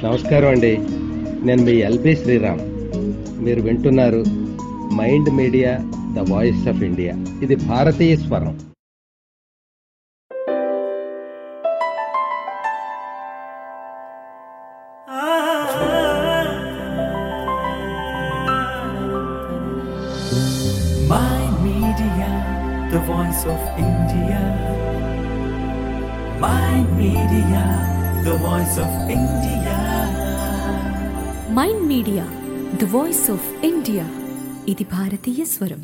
నమస్కారం అండి నేను మీ ఎల్బి శ్రీరామ్ మీరు వింటున్నారు mind media the voice of India ఇది భారతీయ స్వరం My Media, the voice of India. My Media, the voice of India. Mind media the voice of India ఇది భారతీయ స్వరం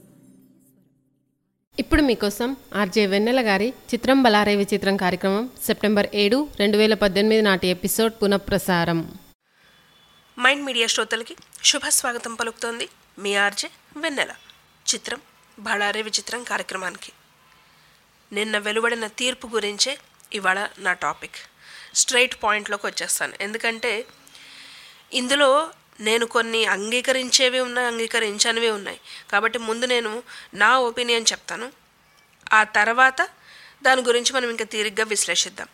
ఇప్పుడు మీకోసం ఆర్జే వెన్నెల గారి చిత్రం బలారే విచిత్రం కార్యక్రమం సెప్టెంబర్ ఏడు రెండు వేల పద్దెనిమిది నాటి ఎపిసోడ్ పునఃప్రసారం మైండ్ మీడియా శ్రోతలకి శుభ స్వాగతం పలుకుతోంది మీ ఆర్జే వెన్నెల చిత్రం బళారే విచిత్రం కార్యక్రమానికి నిన్న వెలువడిన తీర్పు గురించే ఇవాళ నా టాపిక్ స్ట్రైట్ పాయింట్లోకి వచ్చేస్తాను ఎందుకంటే ఇందులో నేను కొన్ని అంగీకరించేవి ఉన్నాయి అంగీకరించనివి ఉన్నాయి కాబట్టి ముందు నేను నా ఒపీనియన్ చెప్తాను ఆ తర్వాత దాని గురించి మనం ఇంకా తీరిగ్గా విశ్లేషిద్దాం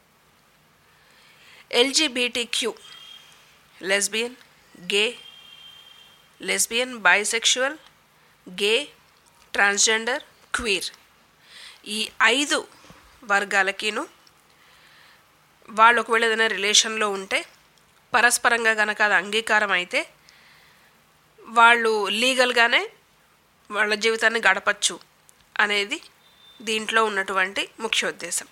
LGBT Q lesbian gay lesbian bisexual gay transgender queer ఈ ఐదు వర్గాలకిను వాళ్ళు ఒకవేళ ఏదైనా రిలేషన్లో ఉంటే పరస్పరంగా కనుక అది అంగీకారం అయితే వాళ్ళు లీగల్గానే వాళ్ళ జీవితాన్ని గడపచ్చు అనేది దీంట్లో ఉన్నటువంటి ముఖ్య ఉద్దేశం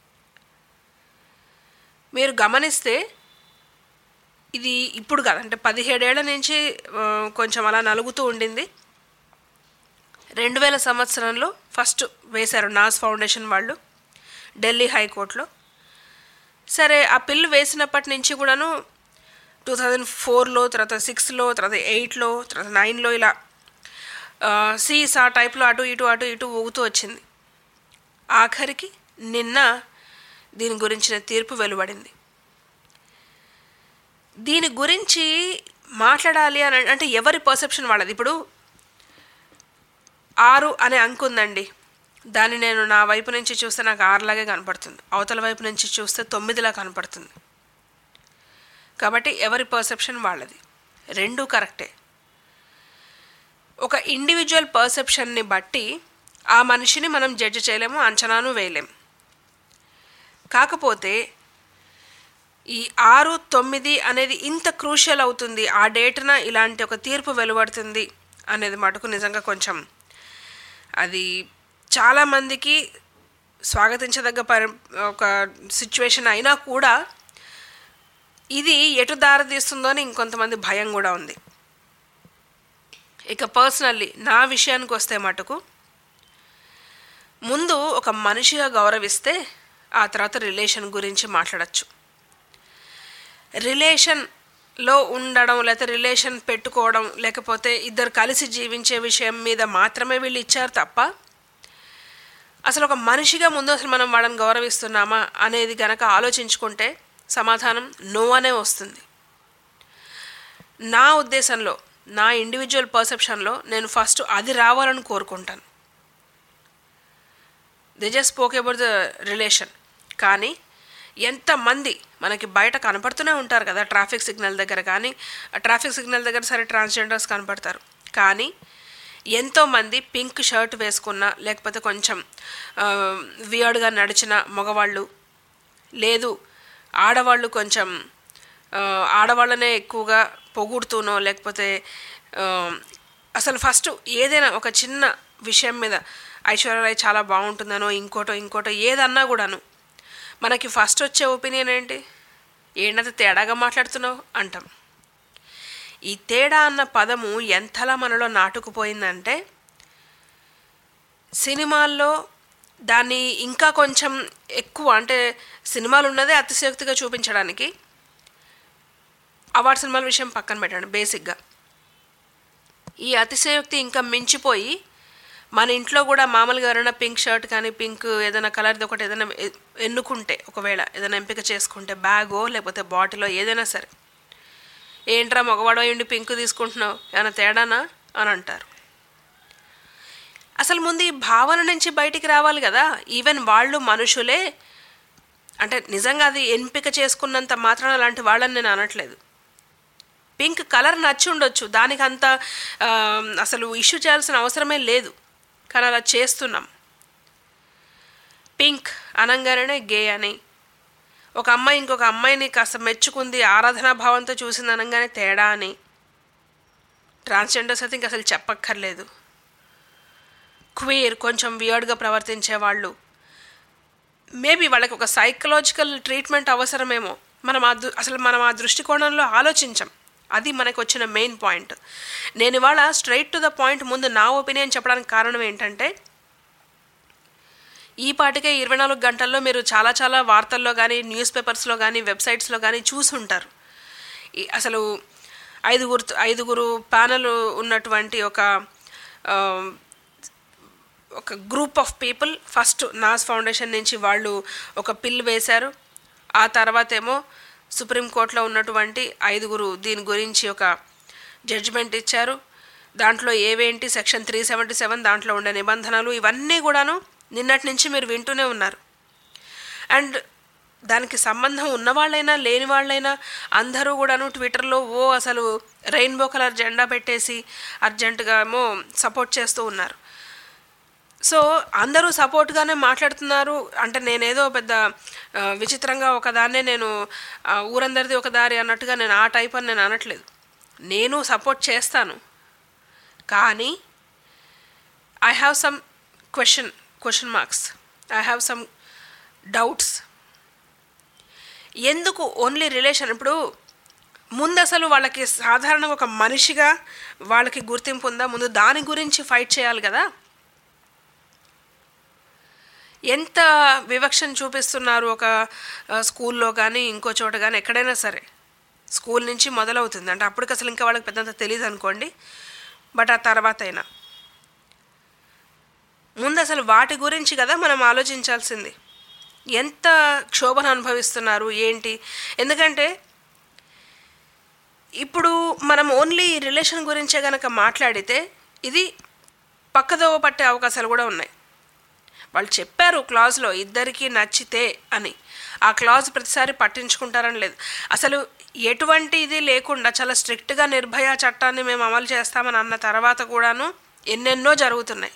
మీరు గమనిస్తే ఇది ఇప్పుడు కాదు అంటే పదిహేడేళ్ల నుంచి ఆ, కొంచెం అలా నలుగుతూ ఉండింది రెండు వేల సంవత్సరంలో ఫస్ట్ వేశారు నాస్ ఫౌండేషన్ వాళ్ళు ఢిల్లీ హైకోర్టులో సరే ఆ పిల్లు వేసినప్పటి నుంచి కూడాను టూ థౌజండ్ ఫోర్లో తర్వాత సిక్స్లో తర్వాత ఎయిట్లో తర్వాత నైన్లో ఇలా సీస్ ఆ టైప్లో అటు ఇటు అటు ఇటు ఊగుతూ వచ్చింది ఆఖరికి నిన్న దీని గురించిన తీర్పు వెలువడింది దీని గురించి మాట్లాడాలి అని అంటే ఎవరి పర్సెప్షన్ వాళ్ళది ఇప్పుడు ఆరు అనే అంకు ఉందండి దాన్ని నేను నా వైపు నుంచి చూస్తే నాకు ఆరులాగే కనపడుతుంది అవతల వైపు నుంచి చూస్తే తొమ్మిదిలా కనపడుతుంది కాబట్టి ఎవరి పర్సెప్షన్ వాళ్ళది రెండూ కరెక్టే ఒక ఇండివిజువల్ పర్సెప్షన్ని బట్టి ఆ మనిషిని మనం జడ్జి చేయలేము అంచనాను వేయలేము కాకపోతే ఈ ఆరు తొమ్మిది అనేది ఇంత క్రూషియల్ అవుతుంది ఆ డేట్న ఇలాంటి ఒక తీర్పు వెలువడుతుంది అనేది మటుకు నిజంగా కొంచెం అది చాలామందికి స్వాగతించదగ్గ పరి ఒక సిచ్యువేషన్ అయినా కూడా ఇది ఎటు దారితీస్తుందో అని ఇంకొంతమంది భయం కూడా ఉంది ఇక పర్సనల్లీ నా విషయానికి వస్తే మటుకు ముందు ఒక మనిషిగా గౌరవిస్తే ఆ తర్వాత రిలేషన్ గురించి మాట్లాడచ్చు రిలేషన్లో ఉండడం లేకపోతే రిలేషన్ పెట్టుకోవడం లేకపోతే ఇద్దరు కలిసి జీవించే విషయం మీద మాత్రమే వీళ్ళు ఇచ్చారు తప్ప అసలు ఒక మనిషిగా ముందు అసలు మనం వాళ్ళని గౌరవిస్తున్నామా అనేది గనక ఆలోచించుకుంటే సమాధానం నో అనే వస్తుంది నా ఉద్దేశంలో నా ఇండివిజువల్ పర్సెప్షన్లో నేను ఫస్ట్ అది రావాలని కోరుకుంటాను they just spoke about the relation కానీ ఎంతమంది మనకి బయట కనపడుతూనే ఉంటారు కదా ట్రాఫిక్ సిగ్నల్ దగ్గర కానీ ఆ ట్రాఫిక్ సిగ్నల్ దగ్గర సరే ట్రాన్స్జెండర్స్ కనపడతారు కానీ ఎంతోమంది పింక్ షర్ట్ వేసుకున్న లేకపోతే కొంచెం వియర్డ్గా నడిచిన మగవాళ్ళు లేదు ఆడవాళ్ళు కొంచెం ఆ, ఆడవాళ్ళనే ఎక్కువగా పొగుడుతూనో లేకపోతే ఆ, అసలు ఫస్ట్ ఏదైనా ఒక చిన్న విషయం మీద ఐశ్వర్యరాయ్ చాలా బాగుంటుందనో ఇంకోటో ఇంకోటో ఏదన్నా కూడాను మనకి ఫస్ట్ వచ్చే ఒపీనియన్ ఏంటి ఏంటంత తేడాగా మాట్లాడుతున్నావు అంటాం ఈ తేడా అన్న పదము ఎంతలా మనలో నాటుకుపోయిందంటే సినిమాల్లో దాన్ని ఇంకా కొంచెం ఎక్కువ అంటే సినిమాలు ఉన్నదే అతిశయోక్తిగా చూపించడానికి అవార్డ్ సినిమాల విషయం పక్కన పెట్టండి బేసిక్గా ఈ అతిశయోక్తి ఇంకా మించిపోయి మన ఇంట్లో కూడా మామూలుగా ఎవరైనా పింక్ షర్ట్ కానీ పింక్ ఏదైనా కలర్ది ఒకటి ఏదైనా ఎ- ఎన్నుకుంటే ఒకవేళ ఏదైనా ఎంపిక చేసుకుంటే బ్యాగో లేకపోతే బాటిలో ఏదైనా సరే ఏంట్రా మగవాడో అయ్యుండి పింక్ తీసుకుంటున్నావు ఏమైనా తేడానా అని అంటారు అసలు ముందు ఈ భావన నుంచి బయటికి రావాలి కదా ఈవెన్ వాళ్ళు మనుషులే అంటే నిజంగా అది ఎంపిక చేసుకున్నంత మాత్రాన అలాంటి వాళ్ళని నేను అనట్లేదు పింక్ కలర్ నచ్చి ఉండొచ్చు దానికి అంత ఆ, అసలు ఇష్యూ చేయాల్సిన అవసరమే లేదు కానీ అలా చేస్తున్నాం పింక్ అనగానే గే అని ఒక అమ్మాయి ఇంకొక అమ్మాయిని కాస్త మెచ్చుకుంది ఆరాధనా భావంతో చూసింది అనగానే తేడా అని ట్రాన్స్జెండర్స్ అయితే ఇంక అసలు చెప్పక్కర్లేదు క్వీర్ కొంచెం వియర్డ్గా ప్రవర్తించే వాళ్ళు మేబీ వాళ్ళకి ఒక సైకలాజికల్ ట్రీట్మెంట్ అవసరమేమో మనం ఆ దు- అసలు మనం ఆ దృష్టికోణంలో ఆలోచించం అది మనకు వచ్చిన మెయిన్ పాయింట్ నేను ఇవాళ స్ట్రైట్ టు ద పాయింట్ ముందు నా ఒపీనియన్ చెప్పడానికి కారణం ఏంటంటే ఈ పాటికే ఇరవై నాలుగు గంటల్లో మీరు చాలా చాలా వార్తల్లో కానీ న్యూస్ పేపర్స్లో కానీ వెబ్సైట్స్లో కానీ చూసుంటారు ఈ అసలు ఐదుగురు ఐదుగురు ప్యానల్ ఉన్నటువంటి ఒక ఆ, ఒక group of people first Naz foundation నుంచి వాళ్ళు ఒక పిల్ వేశారు ఆ తర్వాత ఏమో సుప్రీంకోర్టులో ఉన్నటువంటి ఐదుగురు దీని గురించి ఒక జడ్జిమెంట్ ఇచ్చారు దాంట్లో ఏవేంటి సెక్షన్ త్రీ సెవెంటీ సెవెన్ దాంట్లో ఉండే నిబంధనలు ఇవన్నీ కూడాను నిన్నటి నుంచి మీరు వింటూనే ఉన్నారు అండ్ దానికి సంబంధం ఉన్నవాళ్ళైనా లేని వాళ్ళైనా అందరూ కూడాను ట్విట్టర్లో ఓ అసలు రెయిన్బో కలర్ జెండా పెట్టేసి అర్జెంటుగా ఏమో సపోర్ట్ చేస్తూ ఉన్నారు సో అందరూ సపోర్ట్గానే మాట్లాడుతున్నారు అంటే నేనేదో పెద్ద ఆ, విచిత్రంగా ఒకదాన్నే నేను ఆ, ఊరందరిది ఒక దారి అన్నట్టుగా నేను ఆ టైప్ అని నేను అనట్లేదు నేను సపోర్ట్ చేస్తాను కానీ I have some question question marks I have some doubts ఎందుకు ఓన్లీ రిలేషన్ ఇప్పుడు ముందు అసలు వాళ్ళకి సాధారణంగా ఒక మనిషిగా వాళ్ళకి గుర్తింపు ఉందా ముందు దాని గురించి ఫైట్ చేయాలి కదా ఎంత వివక్షను చూపిస్తున్నారు ఒక ఆ, స్కూల్లో కానీ ఇంకో చోట కానీ ఎక్కడైనా సరే స్కూల్ నుంచి మొదలవుతుంది అంటే అప్పటికి అసలు ఇంకా వాళ్ళకి పెద్దంత తెలియదు అనుకోండి బట్ ఆ తర్వాత అయినా ముందు అసలు వాటి గురించి కదా మనం ఆలోచించాల్సింది ఎంత క్షోభను అనుభవిస్తున్నారు ఏంటి ఎందుకంటే ఇప్పుడు మనం ఓన్లీ రిలేషన్ గురించే కనుక మాట్లాడితే ఇది పక్కదోవ పట్టే అవకాశాలు కూడా ఉన్నాయి వాళ్ళు చెప్పారు క్లాజ్లో ఇద్దరికీ నచ్చితే అని ఆ క్లాజ్ ప్రతిసారి పట్టించుకుంటారని లేదు అసలు ఎటువంటి ఇది లేకుండా చాలా స్ట్రిక్ట్గా నిర్భయ చట్టాన్ని మేము అమలు చేస్తామని అన్న తర్వాత కూడాను ఎన్నెన్నో జరుగుతున్నాయి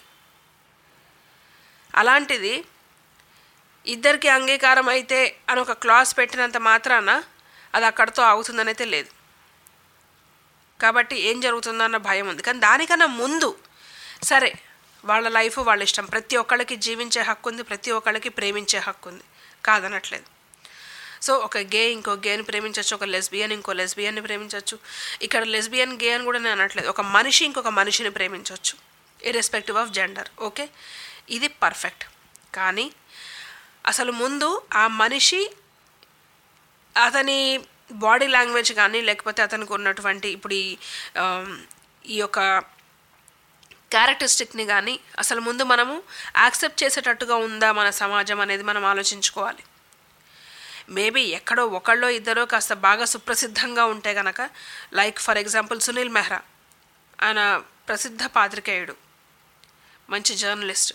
అలాంటిది ఇద్దరికి అంగీకారం అయితే అని ఒక క్లాస్ పెట్టినంత మాత్రాన అది అక్కడితో ఆగుతుందని అయితే లేదు కాబట్టి ఏం జరుగుతుందన్న భయం ఉంది కానీ దానికన్నా ముందు సరే వాళ్ళ లైఫ్ వాళ్ళ ఇష్టం ప్రతి ఒక్కళ్ళకి జీవించే హక్కు ఉంది ప్రతి ఒక్కళ్ళకి ప్రేమించే హక్కు ఉంది కాదనట్లేదు సో ఒక గే ఇంకో గేని ప్రేమించవచ్చు ఒక లెస్బియన్ ఇంకో లెస్బియన్ని ప్రేమించవచ్చు ఇక్కడ లెస్బియన్ గే అని కూడా నేను అనట్లేదు ఒక మనిషి ఇంకొక మనిషిని ప్రేమించవచ్చు ఇర్రెస్పెక్టివ్ ఆఫ్ జెండర్ ఓకే ఇది పర్ఫెక్ట్ కానీ అసలు ముందు ఆ మనిషి అతని బాడీ లాంగ్వేజ్ కానీ లేకపోతే అతనికి ఉన్నటువంటి ఇప్పుడు ఈ ఆమ్, ఈ యొక్క క్యారెక్టరిస్టిక్ని కానీ అసలు ముందు మనము యాక్సెప్ట్ చేసేటట్టుగా ఉందా మన సమాజం అనేది మనం ఆలోచించుకోవాలి మేబీ ఎక్కడో ఒకళ్ళో ఇద్దరో కాస్త బాగా సుప్రసిద్ధంగా ఉంటే గనక like for example Sunil Mehra ఆయన ప్రసిద్ధ పాత్రికేయుడు మంచి జర్నలిస్ట్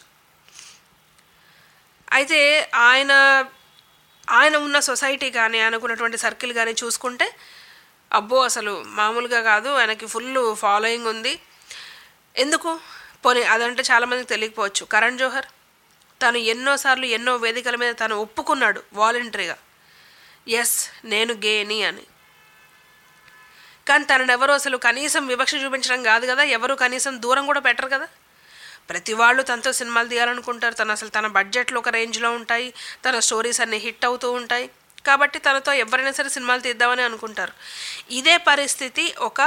అయితే ఆయన ఆయన ఉన్న సొసైటీ కానీ ఆయనకున్నటువంటి సర్కిల్ కానీ చూసుకుంటే అబ్బో అసలు మామూలుగా కాదు ఆయనకి ఫుల్ ఫాలోయింగ్ ఉంది ఎందుకు పోనీ అదంటే చాలామందికి తెలియకపోవచ్చు కరణ్ జోహర్ తను ఎన్నోసార్లు ఎన్నో వేదికల మీద తను ఒప్పుకున్నాడు వాలంటరీగా ఎస్ నేను గేని అని కానీ తనను ఎవరు అసలు కనీసం వివక్ష చూపించడం కాదు కదా ఎవరు కనీసం దూరం కూడా పెట్టరు కదా ప్రతి వాళ్ళు తనతో సినిమాలు తీయాలనుకుంటారు తను అసలు తన బడ్జెట్లు ఒక రేంజ్లో ఉంటాయి తన స్టోరీస్ అన్ని హిట్ అవుతూ ఉంటాయి కాబట్టి తనతో ఎవరైనా సరే సినిమాలు తీద్దామని అనుకుంటారు ఇదే పరిస్థితి ఒక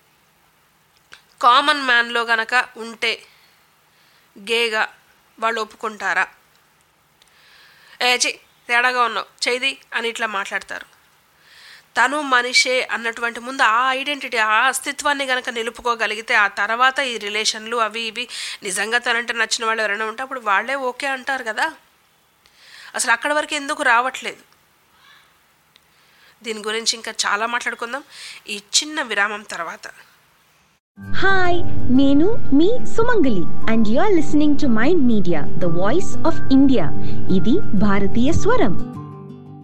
కామన్ మ్యాన్లో గనక ఉంటే గేగా వాళ్ళు ఒప్పుకుంటారా ఏ చి తేడాగా ఉన్నావు చేది అని ఇట్లా మాట్లాడతారు తను మనిషే అన్నటువంటి ముందు ఆ ఐడెంటిటీ ఆ అస్తిత్వాన్ని కనుక నిలుపుకోగలిగితే ఆ తర్వాత ఈ రిలేషన్లు అవి ఇవి నిజంగా తనంటే నచ్చిన వాళ్ళు ఎవరైనా ఉంటే అప్పుడు వాళ్ళే ఓకే అంటారు కదా అసలు అక్కడి వరకు ఎందుకు రావట్లేదు దీని గురించి ఇంకా చాలా మాట్లాడుకుందాం ఈ చిన్న విరామం తర్వాత హాయ్ నేను మీ Sumangali and you are listening to mind media the voice of India ఇది భారతీయ స్వరం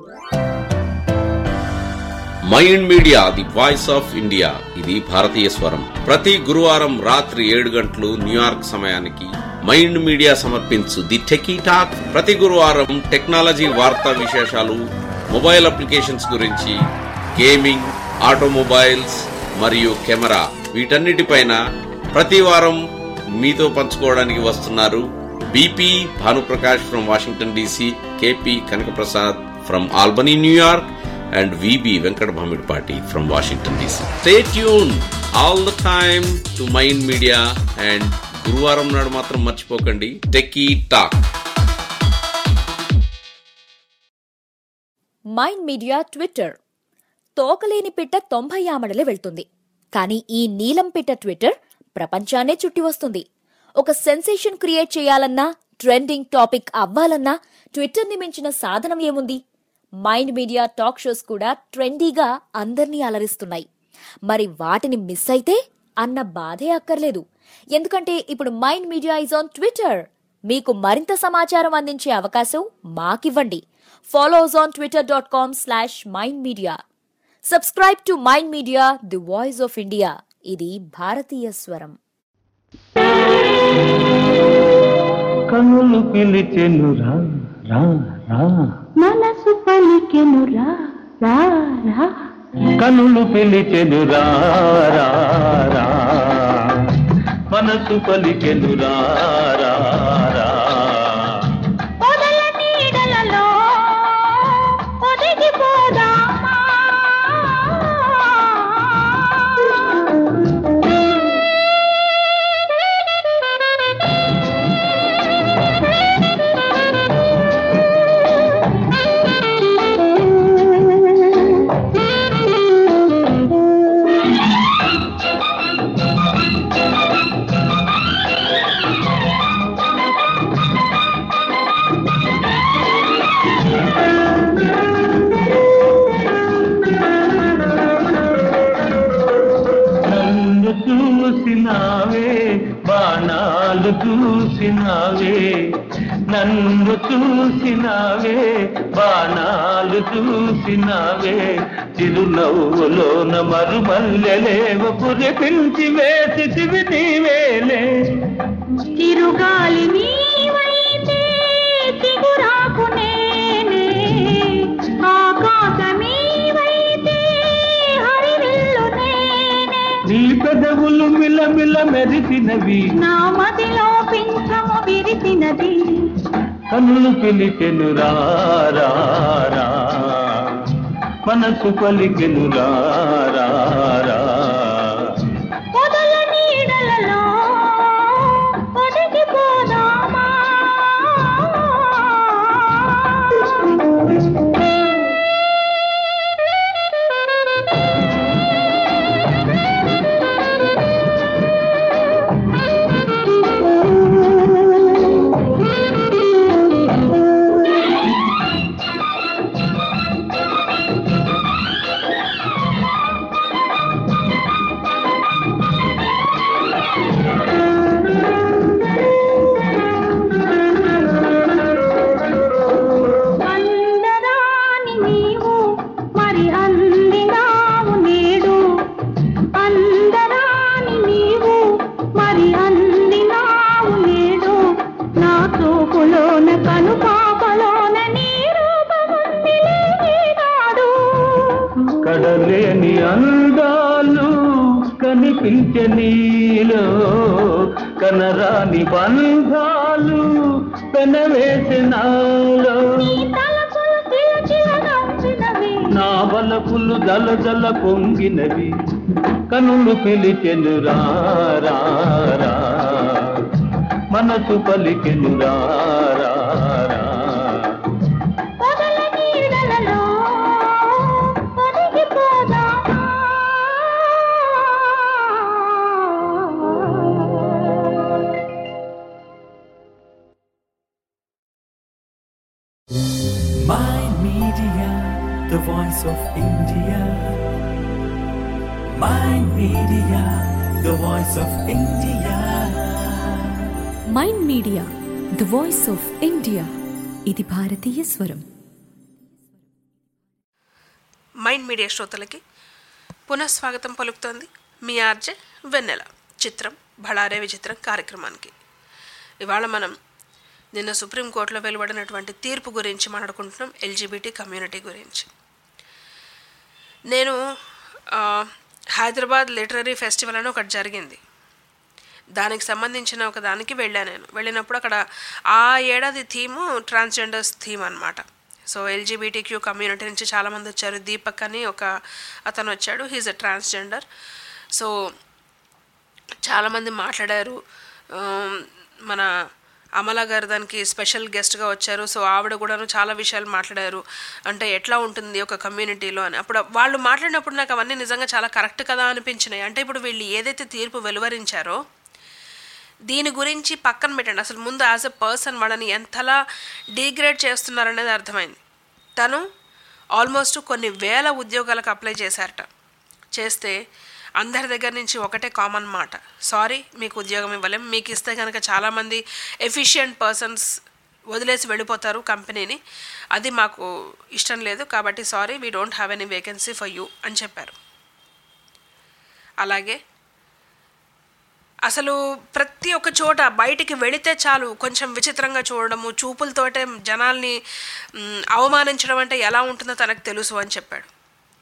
mind media the voice of India ఇది భారతీయ స్వరం ప్రతి గురువారం రాత్రి ఏడు గంటలు న్యూయార్క్ సమయానికి మైండ్ మీడియా సమర్పించు ది టెకీ టాక్ ప్రతి గురువారం టెక్నాలజీ వార్తా విశేషాలు మొబైల్ అప్లికేషన్స్ గురించి గేమింగ్ ఆటోమొబైల్స్ మరియు కెమెరా వీటన్నిటిపైన ప్రతి వారం మీతో పంచుకోవడానికి వస్తున్నారు BP Bhanuprakash from Washington DC KP Kanakaprasad from Albany New York and VB Venkat Bhamidpati from Washington DC. Stay tuned all the time to Mind Media and గురువారం నాడు మాత్రం మర్చిపోకండి techie talk mind media Twitter తోకలేని పిట్ట తొంభై ఆమడలే వెళ్తుంది కానీ ఈ నీలం పిట్ట ట్విట్టర్ ప్రపంచాన్నే చుట్టి వస్తుంది ఒక సెన్సేషన్ క్రియేట్ చేయాలన్నా ట్రెండింగ్ టాపిక్ అవ్వాలన్నా ట్విట్టర్ని మించిన సాధనం ఏముంది మైండ్ మీడియా టాక్ షోస్ కూడా ట్రెండీగా అందర్నీ అలరిస్తున్నాయి మరి వాటిని మిస్ అయితే అన్న బాధే అక్కర్లేదు ఎందుకంటే ఇప్పుడు mind media is on Twitter మీకు మరింత సమాచారం అందించే అవకాశం మాకివ్వండి follows on Twitter dot com slash mind media subscribe to mind media the voice of India ఇది భారతీయ స్వరం కనులు పిలిచెను రా రా రా మనసు పలికెను రా రా రా కనులు పిలిచెను రా రా రా మనసు పలికెను రా రా రా పొదల నీడలలో ఒదిగిపోదామా నన్ను చూసినావే బాణాలు చూసినావే నన్ను చూసినావే బాణాలు చూసినావే చిరునవ్వులోన మరుమల్లెలేవ పురిపించి వేసితివి నీవేలే తిరుగాలి నీవైతే చిగురాకు నేనే ఆకాశమీవైతే హరివిల్లు నేనే నీ పెదవులు మిలమిల మెరిసినవి నా మదిలో పింఛము విరిసినది కన్నులు పిలికెను రా రా రా మనసు పలికెను రా రా రా పొదల నీడలలో ఒదిగిపోదామా అందరాని నీవు మరి అందినావు నేడు అందరాని నీవు మరి అందినావు నేడు నా చూపులోన కను పాపలోన నీ రూపముందిలే ఈనాడు కడలేని అందాలు కనిపించే నీలో కనరాని బంధాలు పెనవేసినాలో నీ తలపులు చిలచిల నవ్వినవి నా బలపులు దల దల పొంగినవి కనులు పిలిచెను రా రా రా మనసు పలికెను రా రా రా పొదల నీడలలో ఒదిగిపోదామా Mind Media, the voice of India. Mind Media, the voice of India. Mind media the voice of India ఇది భారతీయ స్వరం మైండ్ మీడియా శ్రోతలకి పునఃస్వాగతం పలుకుతోంది మీ ఆర్జే వెన్నెల చిత్రం బళారే విచిత్రం కార్యక్రమానికి ఇవాళ మనం నిన్న సుప్రీంకోర్టులో వెలువడినటువంటి తీర్పు గురించి మాట్లాడుకుంటున్నాం ఎల్జీబీటీ కమ్యూనిటీ గురించి నేను ఆ, హైదరాబాద్ లిటరరీ ఫెస్టివల్ అని ఒకటి జరిగింది దానికి సంబంధించిన ఒక దానికి వెళ్ళాను నేను వెళ్ళినప్పుడు అక్కడ ఆ ఏడాది థీము ట్రాన్స్జెండర్స్ థీమ్ అనమాట సో ఎల్జీబీటీ క్యూ కమ్యూనిటీ నుంచి చాలామంది వచ్చారు దీపక్ అని ఒక అతను వచ్చాడు హీజ్ అ ట్రాన్స్జెండర్ సో చాలామంది మాట్లాడారు ఆమ్, మన అమల గారు దానికి స్పెషల్ గెస్ట్గా వచ్చారు సో ఆవిడ కూడాను చాలా విషయాలు మాట్లాడారు అంటే ఎట్లా ఉంటుంది ఒక కమ్యూనిటీలో అని అప్పుడు వాళ్ళు మాట్లాడినప్పుడు నాకు అవన్నీ నిజంగా చాలా కరెక్ట్ కదా అనిపించినాయి అంటే ఇప్పుడు వీళ్ళు ఏదైతే తీర్పు వెలువరించారో దీని గురించి పక్కన పెట్టండి అసలు ముందు యాజ్ ఎ పర్సన్ వాళ్ళని ఎంతలా డీగ్రేడ్ చేస్తున్నారనేది అర్థమైంది తను ఆల్మోస్ట్ కొన్ని వేల ఉద్యోగాలకు అప్లై చేశారట చేస్తే అందరి దగ్గర నుంచి ఒకటే కామన్ మాట సారీ మీకు ఉద్యోగం ఇవ్వలేం మీకు ఇస్తే కనుక చాలామంది ఎఫిషియంట్ పర్సన్స్ వదిలేసి వెళ్ళిపోతారు కంపెనీని అది మాకు ఇష్టం లేదు కాబట్టి sorry we don't have any vacancy for you అని చెప్పారు అలాగే అసలు ప్రతి ఒక్క చోట బయటికి వెళితే చాలు కొంచెం విచిత్రంగా చూడడము చూపులతోటే జనాల్ని మ్, అవమానించడం అంటే ఎలా ఉంటుందో తనకు తెలుసు అని చెప్పాడు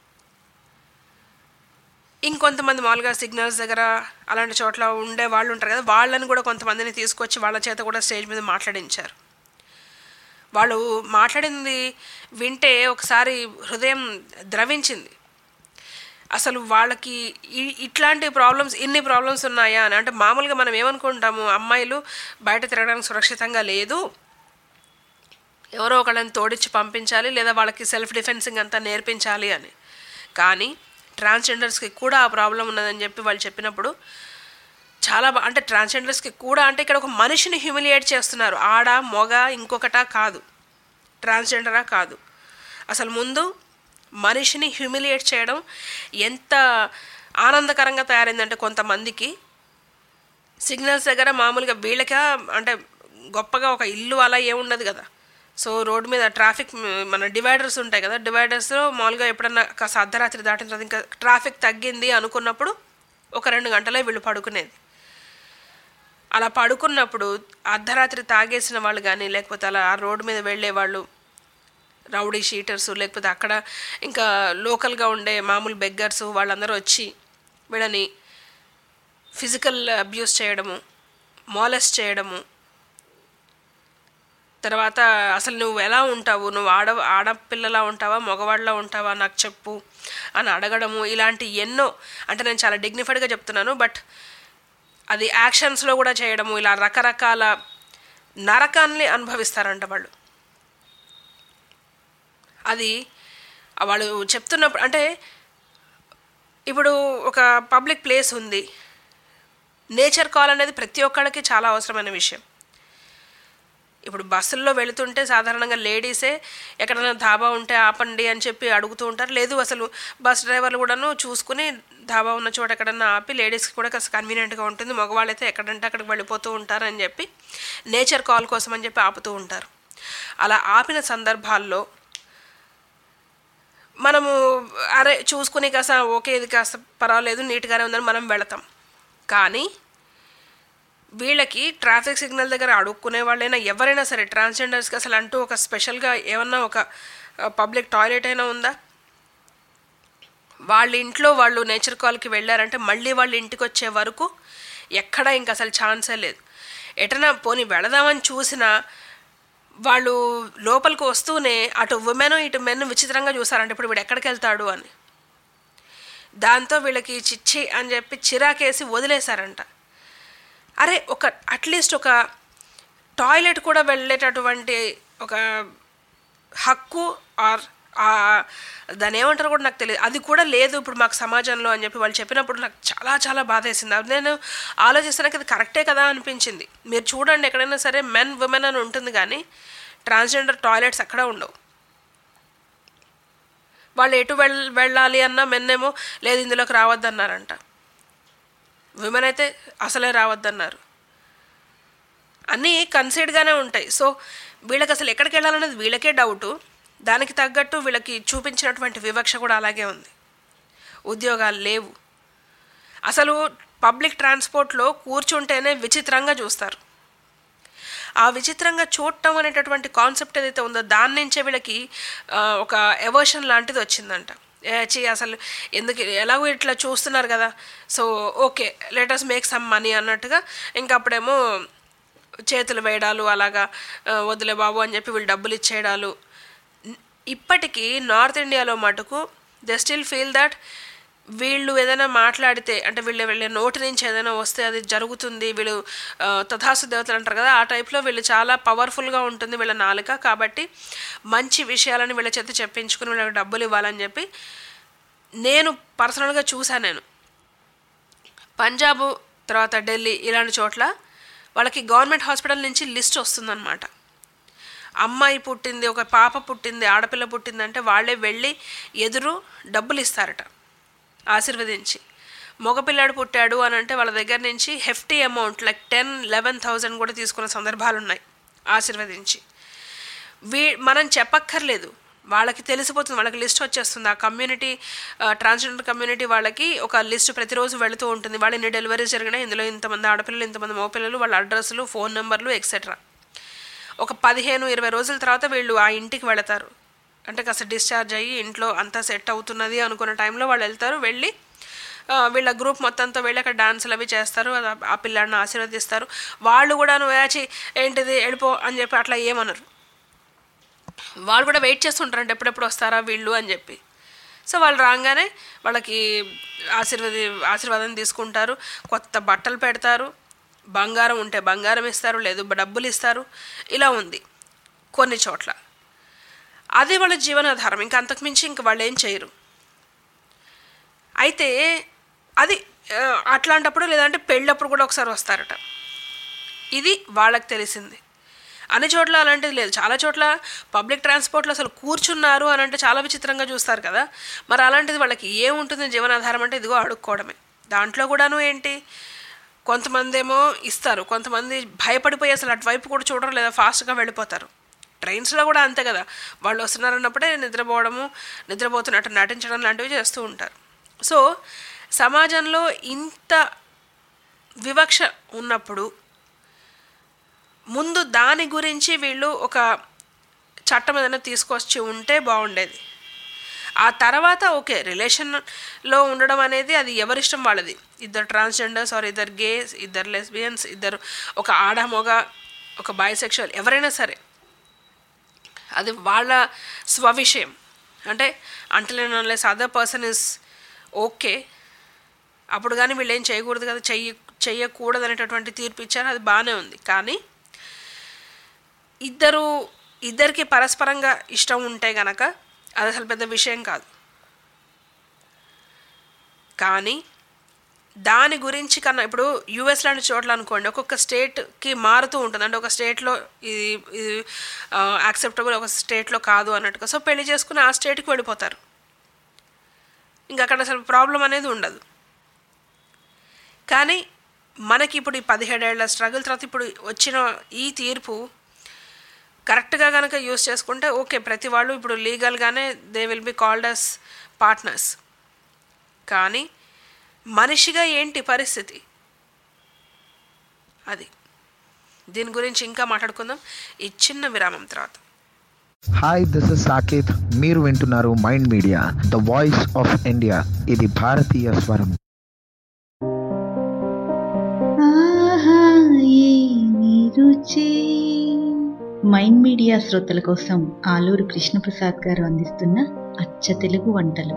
ఇంకొంతమంది మామూలుగా సిగ్నల్స్ దగ్గర అలాంటి చోట్ల ఉండే వాళ్ళు ఉంటారు కదా వాళ్ళని కూడా కొంతమందిని తీసుకొచ్చి వాళ్ళ చేత కూడా స్టేజ్ మీద మాట్లాడించారు వాళ్ళు మాట్లాడింది వింటే ఒకసారి హృదయం ద్రవించింది అసలు వాళ్ళకి ఈ- ఇట్లాంటి ప్రాబ్లమ్స్ ఇన్ని ప్రాబ్లమ్స్ ఉన్నాయా అని అంటే మామూలుగా మనం ఏమనుకుంటాము అమ్మాయిలు బయట తిరగడానికి సురక్షితంగా లేదు ఎవరో ఒకళ్ళని తోడిచ్చి పంపించాలి లేదా వాళ్ళకి సెల్ఫ్ డిఫెన్సింగ్ అంతా నేర్పించాలి అని కానీ ట్రాన్స్జెండర్స్కి కూడా ఆ ప్రాబ్లం ఉన్నదని చెప్పి వాళ్ళు చెప్పినప్పుడు చాలా బా అంటే ట్రాన్స్జెండర్స్కి కూడా అంటే ఇక్కడ ఒక మనిషిని హ్యూమిలియేట్ చేస్తున్నారు ఆడ మొగ ఇంకొకటా కాదు ట్రాన్స్జెండరా కాదు అసలు ముందు మనిషిని హ్యూమిలియేట్ చేయడం ఎంత ఆనందకరంగా తయారైందంటే కొంతమందికి సిగ్నల్స్ దగ్గర మామూలుగా వీళ్ళకా అంటే గొప్పగా ఒక ఇల్లు అలా ఏముండదు కదా సో రోడ్డు మీద ట్రాఫిక్ మ్, మన డివైడర్స్ ఉంటాయి కదా డివైడర్స్లో మామూలుగా ఎప్పుడన్నా కాస్త అర్ధరాత్రి దాటిన తర్వాత ఇంకా ట్రాఫిక్ తగ్గింది అనుకున్నప్పుడు ఒక రెండు గంటలే వీళ్ళు పడుకునేది అలా పడుకున్నప్పుడు అర్ధరాత్రి తాగేసిన వాళ్ళు కానీ లేకపోతే అలా ఆ రోడ్డు మీద వెళ్ళే వాళ్ళు రౌడీ షీటర్స్ లేకపోతే అక్కడ ఇంకా లోకల్గా ఉండే మామూలు బెగ్గర్స్ వాళ్ళందరూ వచ్చి వీళ్ళని ఫిజికల్ అబ్యూస్ చేయడము మాలెస్ చేయడము తర్వాత అసలు నువ్వు ఎలా ఉంటావు నువ్వు ఆడ ఆడపిల్లలా ఉంటావా మగవాళ్ళలా ఉంటావా నాకు చెప్పు అని అడగడము ఇలాంటి ఎన్నో అంటే నేను చాలా డిగ్నిఫైడ్గా చెప్తున్నాను బట్ అది యాక్షన్స్లో కూడా చేయడము ఇలా రకరకాల నరకాన్ని అనుభవిస్తారంట వాళ్ళు అది వాళ్ళు చెప్తున్నప్పుడు అంటే ఇప్పుడు ఒక పబ్లిక్ ప్లేస్ ఉంది నేచర్ కాల్ అనేది ప్రతి ఒక్కళ్ళకి చాలా అవసరమైన విషయం ఇప్పుడు బస్సుల్లో వెళుతుంటే సాధారణంగా లేడీసే ఎక్కడైనా ధాబా ఉంటే ఆపండి అని చెప్పి అడుగుతూ ఉంటారు లేదు అసలు బస్ డ్రైవర్లు కూడాను చూసుకుని ధాబా ఉన్న చోట ఎక్కడన్నా ఆపి లేడీస్కి కూడా కాస్త కన్వీనియంట్గా ఉంటుంది మగవాళ్ళైతే ఎక్కడంటే అక్కడికి వెళ్ళిపోతూ ఉంటారని చెప్పి నేచర్ కాల్ కోసం అని చెప్పి ఆపుతూ ఉంటారు అలా ఆపిన సందర్భాల్లో మనము అరే చూసుకుని కాస్త ఓకే ఇది కాస్త పర్వాలేదు నీట్గానే ఉందని మనం వెళతాం కానీ వీళ్ళకి ట్రాఫిక్ సిగ్నల్ దగ్గర అడుక్కునే వాళ్ళైనా ఎవరైనా సరే ట్రాన్స్జెండర్స్కి అసలు అంటూ ఒక స్పెషల్గా ఏమన్నా ఒక పబ్లిక్ టాయిలెట్ అయినా ఉందా వాళ్ళ ఇంట్లో వాళ్ళు నేచర్ కాల్కి వెళ్ళారంటే మళ్ళీ వాళ్ళ ఇంటికి వచ్చే వరకు ఎక్కడ ఇంక అసలు ఛాన్సే లేదు ఎటనా పోని వెళదామని చూసినా వాళ్ళు లోపలికి వస్తూనే అటు ఉమెన్ ఇటు మెన్ విచిత్రంగా చూసారంటే ఇప్పుడు వీడు ఎక్కడికి వెళ్తాడు అని దాంతో వీళ్ళకి చిచ్చి అని చెప్పి చిరాకేసి వదిలేశారంట అరే ఒక అట్లీస్ట్ ఒక టాయిలెట్ కూడా వెళ్ళేటటువంటి ఒక హక్కు ఆర్ దాని ఏమంటారో కూడా నాకు తెలియదు అది కూడా లేదు ఇప్పుడు మాకు సమాజంలో అని చెప్పి వాళ్ళు చెప్పినప్పుడు నాకు చాలా చాలా బాధ వేసింది అది నేను ఆలోచిస్తానికి అది కరెక్టే కదా అనిపించింది మీరు చూడండి ఎక్కడైనా సరే మెన్ ఉమెన్ అని ఉంటుంది కానీ ట్రాన్స్జెండర్ టాయిలెట్స్ ఎక్కడ ఉండవు వాళ్ళు ఎటు వెళ్ వెళ్ళాలి అన్నా మెన్నేమో లేదు ఇందులోకి రావద్దన్నారంట విమెన్ అయితే అసలే రావద్దన్నారు అన్నీ కన్సైడ్గానే ఉంటాయి సో వీళ్ళకి అసలు ఎక్కడికి వెళ్ళాలనేది వీళ్ళకే డౌటు దానికి తగ్గట్టు వీళ్ళకి చూపించినటువంటి వివక్ష కూడా అలాగే ఉంది ఉద్యోగాలు లేవు అసలు పబ్లిక్ ట్రాన్స్పోర్ట్లో కూర్చుంటేనే విచిత్రంగా చూస్తారు ఆ విచిత్రంగా చూడటం అనేటటువంటి కాన్సెప్ట్ ఏదైతే ఉందో దాని నుంచే వీళ్ళకి ఆ, ఒక ఎవర్షన్ లాంటిది వచ్చిందంట ఏ, ఛీ అసలు ఎందుకు ఎలాగో ఇట్లా చూస్తున్నారు కదా so okay letters make some money అన్నట్టుగా ఇంకా అప్పుడేమో చేతులు వేయడాలు అలాగా ఆ, వదిలే బాబు అని చెప్పి వీళ్ళు డబ్బులు ఇచ్చేయడాలు ఇప్పటికీ నార్త్ ఇండియాలో మటుకు దే స్టిల్ ఫీల్ దట్ వీళ్ళు ఏదైనా మాట్లాడితే అంటే వీళ్ళ వీళ్ళ నోటి నుంచి ఏదైనా వస్తే అది జరుగుతుంది వీళ్ళు ఆ, తథాస్తు దేవతలు అంటారు కదా ఆ టైప్లో వీళ్ళు చాలా పవర్ఫుల్గా ఉంటుంది వీళ్ళ నాలుక కాబట్టి మంచి విషయాలని వీళ్ళ చేత చెప్పించుకుని వీళ్ళకి డబ్బులు ఇవ్వాలని చెప్పి నేను పర్సనల్గా చూశాను నేను పంజాబ్ తర్వాత ఢిల్లీ ఇలాంటి చోట్ల వాళ్ళకి గవర్నమెంట్ హాస్పిటల్ నుంచి లిస్ట్ వస్తుందన్నమాట అమ్మాయి పుట్టింది ఒక పాప పుట్టింది ఆడపిల్ల పుట్టింది అంటే వాళ్ళే వెళ్ళి ఎదురు డబ్బులు ఇస్తారట ఆశీర్వదించి మగపిల్లాడు పుట్టాడు అని అంటే వాళ్ళ దగ్గర నుంచి hefty amount like ten eleven thousand కూడా తీసుకున్న సందర్భాలు ఉన్నాయి ఆశీర్వదించి వీ మనం చెప్పక్కర్లేదు వాళ్ళకి తెలిసిపోతుంది వాళ్ళకి లిస్ట్ వచ్చేస్తుంది ఆ కమ్యూనిటీ ట్రాన్స్జెండర్ కమ్యూనిటీ వాళ్ళకి ఒక లిస్ట్ ప్రతిరోజు వెళుతూ ఉంటుంది వాళ్ళు ఎన్ని డెలివరీస్ జరిగినాయి ఇందులో ఇంతమంది ఆడపిల్లలు ఇంతమంది మగపిల్లలు వాళ్ళ అడ్రస్లు ఫోన్ నెంబర్లు ఎక్సెట్రా ఒక పదిహేను ఇరవై రోజుల తర్వాత వీళ్ళు ఆ ఇంటికి వెళతారు అంటే కాస్త డిశ్చార్జ్ అయ్యి ఇంట్లో అంతా సెట్ అవుతున్నది అనుకున్న టైంలో వాళ్ళు వెళ్తారు వెళ్ళి ఆ, వీళ్ళ గ్రూప్ మొత్తంతో వెళ్ళి అక్కడ డాన్సులు అవి చేస్తారు ఆ- ఆ పిల్లాడిని ఆశీర్వదిస్తారు వాళ్ళు కూడా నువ్వు వేచి ఏంటిది వెళ్ళిపో అని చెప్పి అట్లా ఏమనరు వాళ్ళు కూడా వెయిట్ చేస్తుంటారంట ఎప్పుడెప్పుడు వస్తారా వీళ్ళు అని చెప్పి సో వాళ్ళు రాగానే వాళ్ళకి ఆశీర్వది ఆశీర్వాదం తీసుకుంటారు కొత్త బట్టలు పెడతారు బంగారం ఉంటే బంగారం ఇస్తారు లేదు డబ్బులు ఇస్తారు ఇలా ఉంది కొన్ని చోట్ల అదే వాళ్ళ జీవనాధారం ఇంకా అంతకుమించి ఇంక వాళ్ళు ఏం చేయరు అయితే అది ఆ, అట్లాంటప్పుడు లేదంటే పెళ్ళప్పుడు కూడా ఒకసారి వస్తారట ఇది వాళ్ళకి తెలిసింది అన్ని చోట్ల అలాంటిది లేదు చాలా చోట్ల పబ్లిక్ ట్రాన్స్పోర్ట్లో అసలు కూర్చున్నారు అని అంటే చాలా విచిత్రంగా చూస్తారు కదా మరి అలాంటిది వాళ్ళకి ఏముంటుంది జీవనాధారం అంటే ఇదిగో అడుక్కోవడమే దాంట్లో కూడాను ఏంటి కొంతమంది ఏమో ఇస్తారు కొంతమంది భయపడిపోయి అసలు అటువైపు కూడా చూడరు లేదా ఫాస్ట్గా వెళ్ళిపోతారు ట్రైన్స్లో కూడా అంతే కదా వాళ్ళు వస్తున్నారన్నప్పుడే నిద్రపోవడము నిద్రపోతున్నట్టు నటించడం లాంటివి చేస్తూ ఉంటారు సో సమాజంలో ఇంత వివక్ష ఉన్నప్పుడు ముందు దాని గురించి వీళ్ళు ఒక చట్టం ఏదైనా తీసుకొచ్చి ఉంటే బాగుండేది ఆ తర్వాత ఓకే రిలేషన్లో ఉండడం అనేది అది ఎవరిష్టం వాళ్ళది ఇద్దరు ట్రాన్స్జెండర్స్ ఆర్ ఇద్దరు గేస్ ఇద్దరు లెస్బియన్స్ ఇద్దరు ఒక ఆడ మొగ ఒక బైసెక్షువల్ ఎవరైనా సరే అది వాళ్ళ స్వవిషయం అంటే అంటే unless other person is okay అప్పుడు కానీ వీళ్ళు ఏం చేయకూడదు కదా చెయ్యి చెయ్యకూడదు అనేటటువంటి తీర్పు ఇచ్చారు అది బాగానే ఉంది కానీ ఇద్దరు ఇద్దరికి పరస్పరంగా ఇష్టం ఉంటే గనక అది అసలు పెద్ద విషయం కాదు కానీ దాని గురించి కన్నా ఇప్పుడు యూఎస్ లాంటి చోట్ల అనుకోండి ఒక్కొక్క స్టేట్కి మారుతూ ఉంటుంది అంటే ఒక స్టేట్లో ఇది ఇది యాక్సెప్టబుల్ ఒక స్టేట్లో కాదు అన్నట్టుగా సో పెళ్లి చేసుకుని ఆ స్టేట్కి వెళ్ళిపోతారు ఇంకా అక్కడ అసలు ప్రాబ్లం అనేది ఉండదు కానీ మనకి ఇప్పుడు ఈ పదిహేడేళ్ల స్ట్రగుల్ తర్వాత ఇప్పుడు వచ్చిన ఈ తీర్పు కరెక్ట్గా కనుక యూస్ చేసుకుంటే ఓకే ప్రతి వాళ్ళు ఇప్పుడు లీగల్గానే they will be called as partners కానీ మనిషిగా ఏంటి పరిస్థితి అది దీని గురించి ఇంకా మాట్లాడుకుందాం ఈ చిన్న విరామం తర్వాత హాయ్ దిస్ ఇస్ సాకేత్ మీరు వింటున్నారు mind media the voice of India ఇది భారతీయ స్వరం ఆహా ఏమి రుచి మైండ్ మీడియా శ్రోతల కోసం ఆలూరు కృష్ణప్రసాద్ గారు అందిస్తున్న అచ్చ తెలుగు వంటలు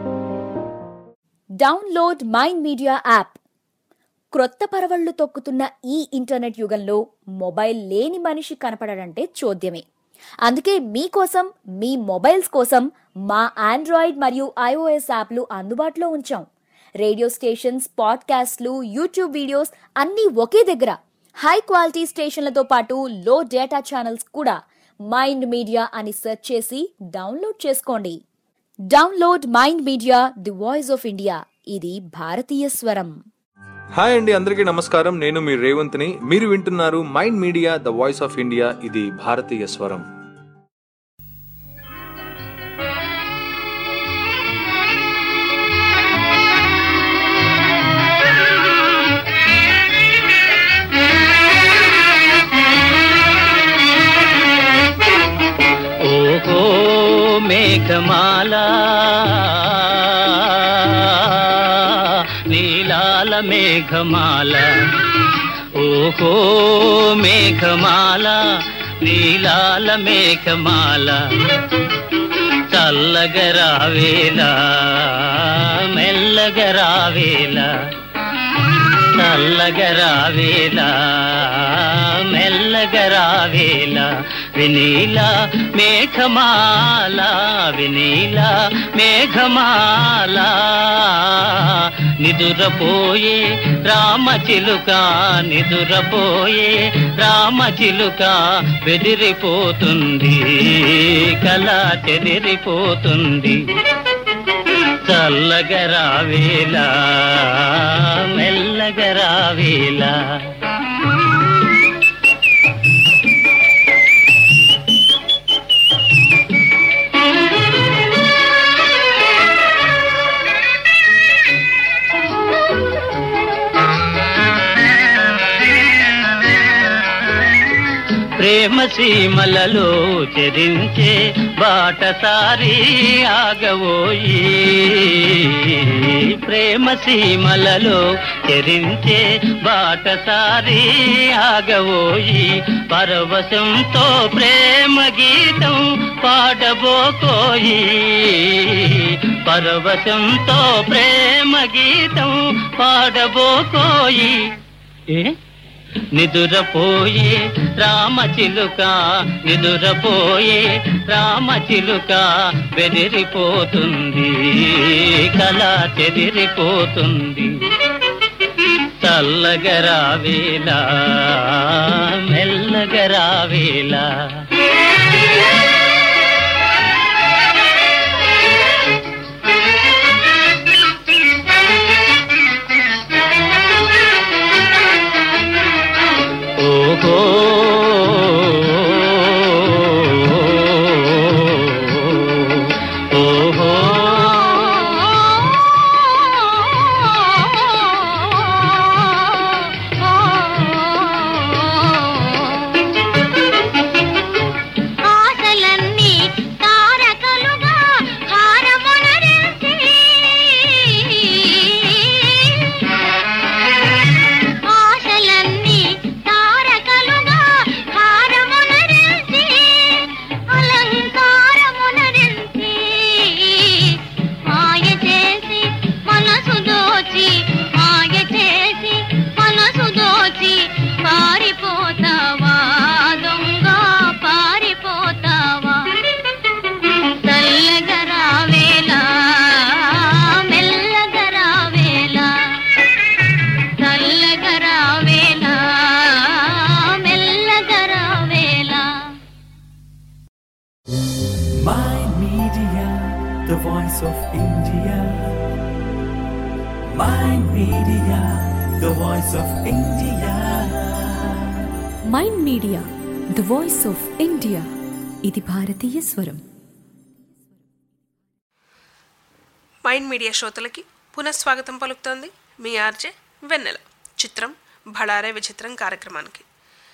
డౌన్లోడ్ మైండ్ మీడియా యాప్ క్రొత్త పరవళ్లు తొక్కుతున్న ఈ ఇంటర్నెట్ యుగంలో మొబైల్ లేని మనిషి కనపడడంటే చోద్యమే అందుకే మీకోసం మీ మొబైల్స్ కోసం మా ఆండ్రాయిడ్ మరియు ఐఓఎస్ యాప్లు అందుబాటులో ఉంచాం రేడియో స్టేషన్స్ పాడ్కాస్ట్లు యూట్యూబ్ వీడియోస్ అన్నీ ఒకే దగ్గర హై క్వాలిటీ స్టేషన్లతో పాటు లో డేటా ఛానల్స్ కూడా మైండ్ మీడియా అని సెర్చ్ చేసి డౌన్లోడ్ చేసుకోండి download mind media the voice of India ఇది భారతీయ స్వరం హాయ్ అండి అందరికీ నమస్కారం నేను మీ రేవంత్ని మీరు వింటున్నారు mind media the voice of India ఇది భారతీయ స్వరం మేఘమాల నీలాల మేఘమాల ఓహో మేఘమాల నీలాల మేఘమాల చల్లగరావేలా మెల్లగరావేలా చల్లగరావేలా మెల్లగరావేలా వినీల మేఘమాల వినీల మేఘమాల నిదురపోయే రామచిలుక నిదురపోయే రామచిలుక బెదిరిపోతుంది కళ చెదిరిపోతుంది చల్లగరావేలా మెల్లగరావేలా ప్రేమ సీమలలో చెరించే బాటసారి ఆగవోయి ప్రేమ సీమలలో చెరించే బాటసారి ఆగవోయి పరవశంతో ప్రేమ గీతం పాడబోకోయి పరవశంతో ప్రేమ గీతం పాడబోకోయి ఏ నిదురపోయే రామచిలుక నిదురపోయే రామచిలుక బెదిరిపోతుంది కళ చెదిరిపోతుంది చల్లగరావేలా మెల్లగరావేలా ఓహో ఓహో ఆశలన్నీ తారకలుగా హారమునరించి ఆశలన్నీ తారకలుగా హారమునరించి అలంకారమునరించి మాయ చేసి మనసు దోచి మాయ చేసి మనసు దోచి పారిపోతావా దొంగ పారిపోతావా చల్లగరావేలా మెల్లగరావేలా చల్లగరావేలా మెల్లగరావేలా My Media, the voice of India. My Media, the voice of India. Mind media the voice of India ఇది భారతీయ స్వరం మైండ్ మీడియా శ్రోతలకి పునఃస్వాగతం పలుకుతోంది మీ ఆర్జే వెన్నెల చిత్రం భళారే విచిత్రం కార్యక్రమానికి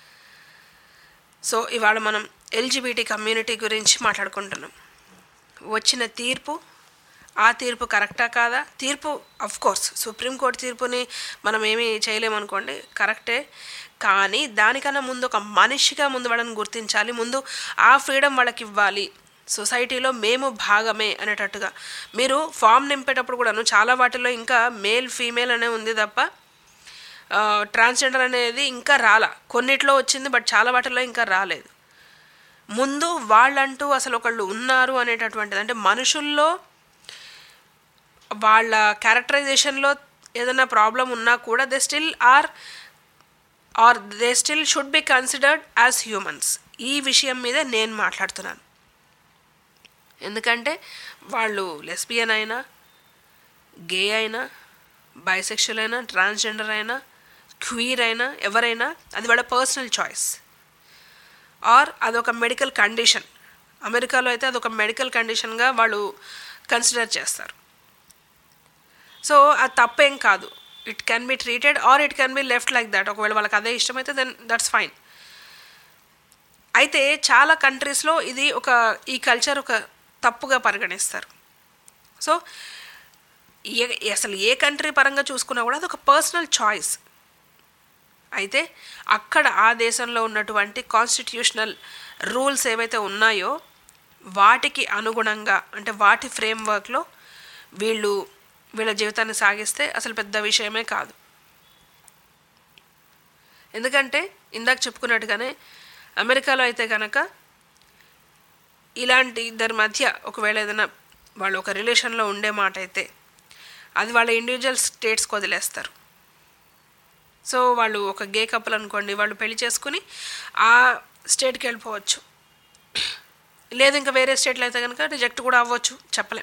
సో ఇవాళ మనం ఎల్జిబిటీ కమ్యూనిటీ గురించి మాట్లాడుకుంటున్నాం వచ్చిన తీర్పు ఆ తీర్పు కరెక్టా కాదా తీర్పు అఫ్ కోర్స్ సుప్రీంకోర్టు తీర్పుని మనం ఏమీ చేయలేమనుకోండి కరెక్టే కానీ దానికన్నా ముందు ఒక మనిషిగా ముందు వాళ్ళని గుర్తించాలి ముందు ఆ ఫ్రీడమ్ వాళ్ళకి ఇవ్వాలి సొసైటీలో మేము భాగమే అనేటట్టుగా మీరు ఫామ్ నింపేటప్పుడు కూడాను చాలా వాటిలో ఇంకా మేల్ ఫీమేల్ అనే ఉంది తప్ప ట్రాన్స్జెండర్ అనేది ఇంకా రాలా కొన్నిట్లో వచ్చింది బట్ చాలా వాటిలో ఇంకా రాలేదు ముందు వాళ్ళంటూ అసలు ఒకళ్ళు ఉన్నారు అనేటటువంటిది అంటే మనుషుల్లో వాళ్ళ క్యారెక్టరైజేషన్లో ఏదైనా ప్రాబ్లం ఉన్నా కూడా they still are are they still should be considered as humans ఈ విషయం మీద నేను మాట్లాడుతున్నాను ఎందుకంటే వాళ్ళు లెస్బియన్ అయినా గే అయినా బైసెక్షువల్ అయినా ట్రాన్స్జెండర్ అయినా క్వీర్ అయినా ఎవరైనా అది వాళ్ళ పర్సనల్ చాయిస్ ఆర్ అదొక మెడికల్ కండిషన్ అమెరికాలో అయితే అదొక మెడికల్ కండిషన్గా వాళ్ళు కన్సిడర్ చేస్తారు సో అది తప్పేం కాదు it can be treated or it can be left like that ఒకవేళ వాళ్ళకి అదే ఇష్టమైతే దెన్ దట్స్ ఫైన్ అయితే చాలా కంట్రీస్లో ఇది ఒక ఈ కల్చర్ ఒక తప్పుగా పరిగణిస్తారు సో ఏ అసలు ఏ కంట్రీ పరంగా చూసుకున్నా కూడా అదొక పర్సనల్ చాయిస్ అయితే అక్కడ ఆ దేశంలో ఉన్నటువంటి కాన్స్టిట్యూషనల్ రూల్స్ ఏవైతే ఉన్నాయో వాటికి అనుగుణంగా అంటే వాటి ఫ్రేమ్వర్క్లో వీళ్ళు వీళ్ళ జీవితాన్ని సాగిస్తే అసలు పెద్ద విషయమే కాదు ఎందుకంటే ఇందాక చెప్పుకున్నట్టుగానే అమెరికాలో అయితే కనుక ఇలాంటి ఇద్దరి మధ్య ఒకవేళ ఏదైనా వాళ్ళు ఒక రిలేషన్లో ఉండే మాట అయితే అది వాళ్ళ ఇండివిజువల్ స్టేట్స్కి వదిలేస్తారు సో వాళ్ళు ఒక గే కపుల్ అనుకోండి వాళ్ళు పెళ్లి చేసుకుని ఆ స్టేట్కి వెళ్ళిపోవచ్చు లేదు ఇంకా వేరే స్టేట్లో అయితే కనుక రిజెక్ట్ కూడా అవ్వచ్చు చెప్పలేం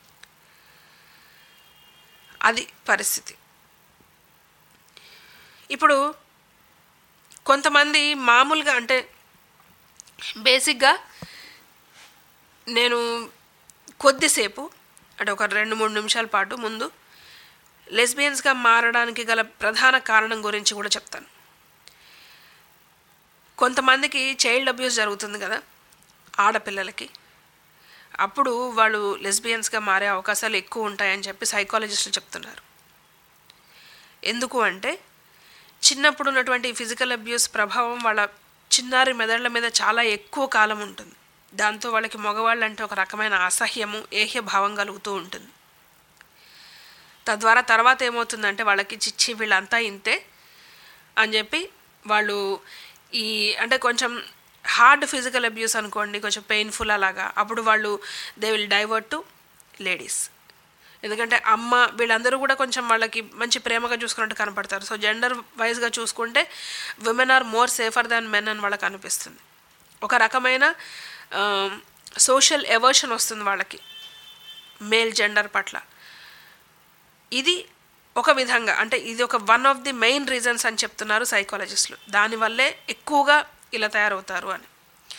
అది పరిస్థితి ఇప్పుడు కొంతమంది మామూలుగా అంటే బేసిక్గా నేను కొద్దిసేపు అంటే ఒక రెండు మూడు నిమిషాల పాటు ముందు లెస్బియన్స్గా మారడానికి గల ప్రధాన కారణం గురించి కూడా చెప్తాను కొంతమందికి చైల్డ్ అబ్యూస్ జరుగుతుంది కదా ఆడపిల్లలకి అప్పుడు వాళ్ళు లెస్బియన్స్గా మారే అవకాశాలు ఎక్కువ ఉంటాయని చెప్పి సైకాలజిస్టులు చెప్తున్నారు ఎందుకు అంటే చిన్నప్పుడు ఉన్నటువంటి ఫిజికల్ అబ్యూస్ ప్రభావం వాళ్ళ చిన్నారి మెదళ్ల మీద చాలా ఎక్కువ కాలం ఉంటుంది దాంతో వాళ్ళకి మగవాళ్ళు అంటే ఒక రకమైన అసహ్యము ఏహ్య భావం కలుగుతూ ఉంటుంది తద్వారా తర్వాత ఏమవుతుందంటే వాళ్ళకి చిచ్చి వీళ్ళంతా ఇంతే అని చెప్పి వాళ్ళు ఈ అంటే కొంచెం హార్డ్ ఫిజికల్ అబ్యూస్ అనుకోండి కొంచెం పెయిన్ఫుల్ అలాగా అప్పుడు వాళ్ళు they will divert to ladies ఎందుకంటే అమ్మ వీళ్ళందరూ కూడా కొంచెం వాళ్ళకి మంచి ప్రేమగా చూసుకున్నట్టు కనపడతారు సో జెండర్ వైజ్గా చూసుకుంటే women are more safer than men అని వాళ్ళకి అనిపిస్తుంది ఒక రకమైన సోషల్ ఎవర్షన్ వస్తుంది వాళ్ళకి మేల్ జెండర్ పట్ల ఇది ఒక విధంగా అంటే ఇది ఒక one of the main reasons అని చెప్తున్నారు సైకాలజిస్టులు దానివల్లే ఎక్కువగా ఇలా తయారవుతారు అని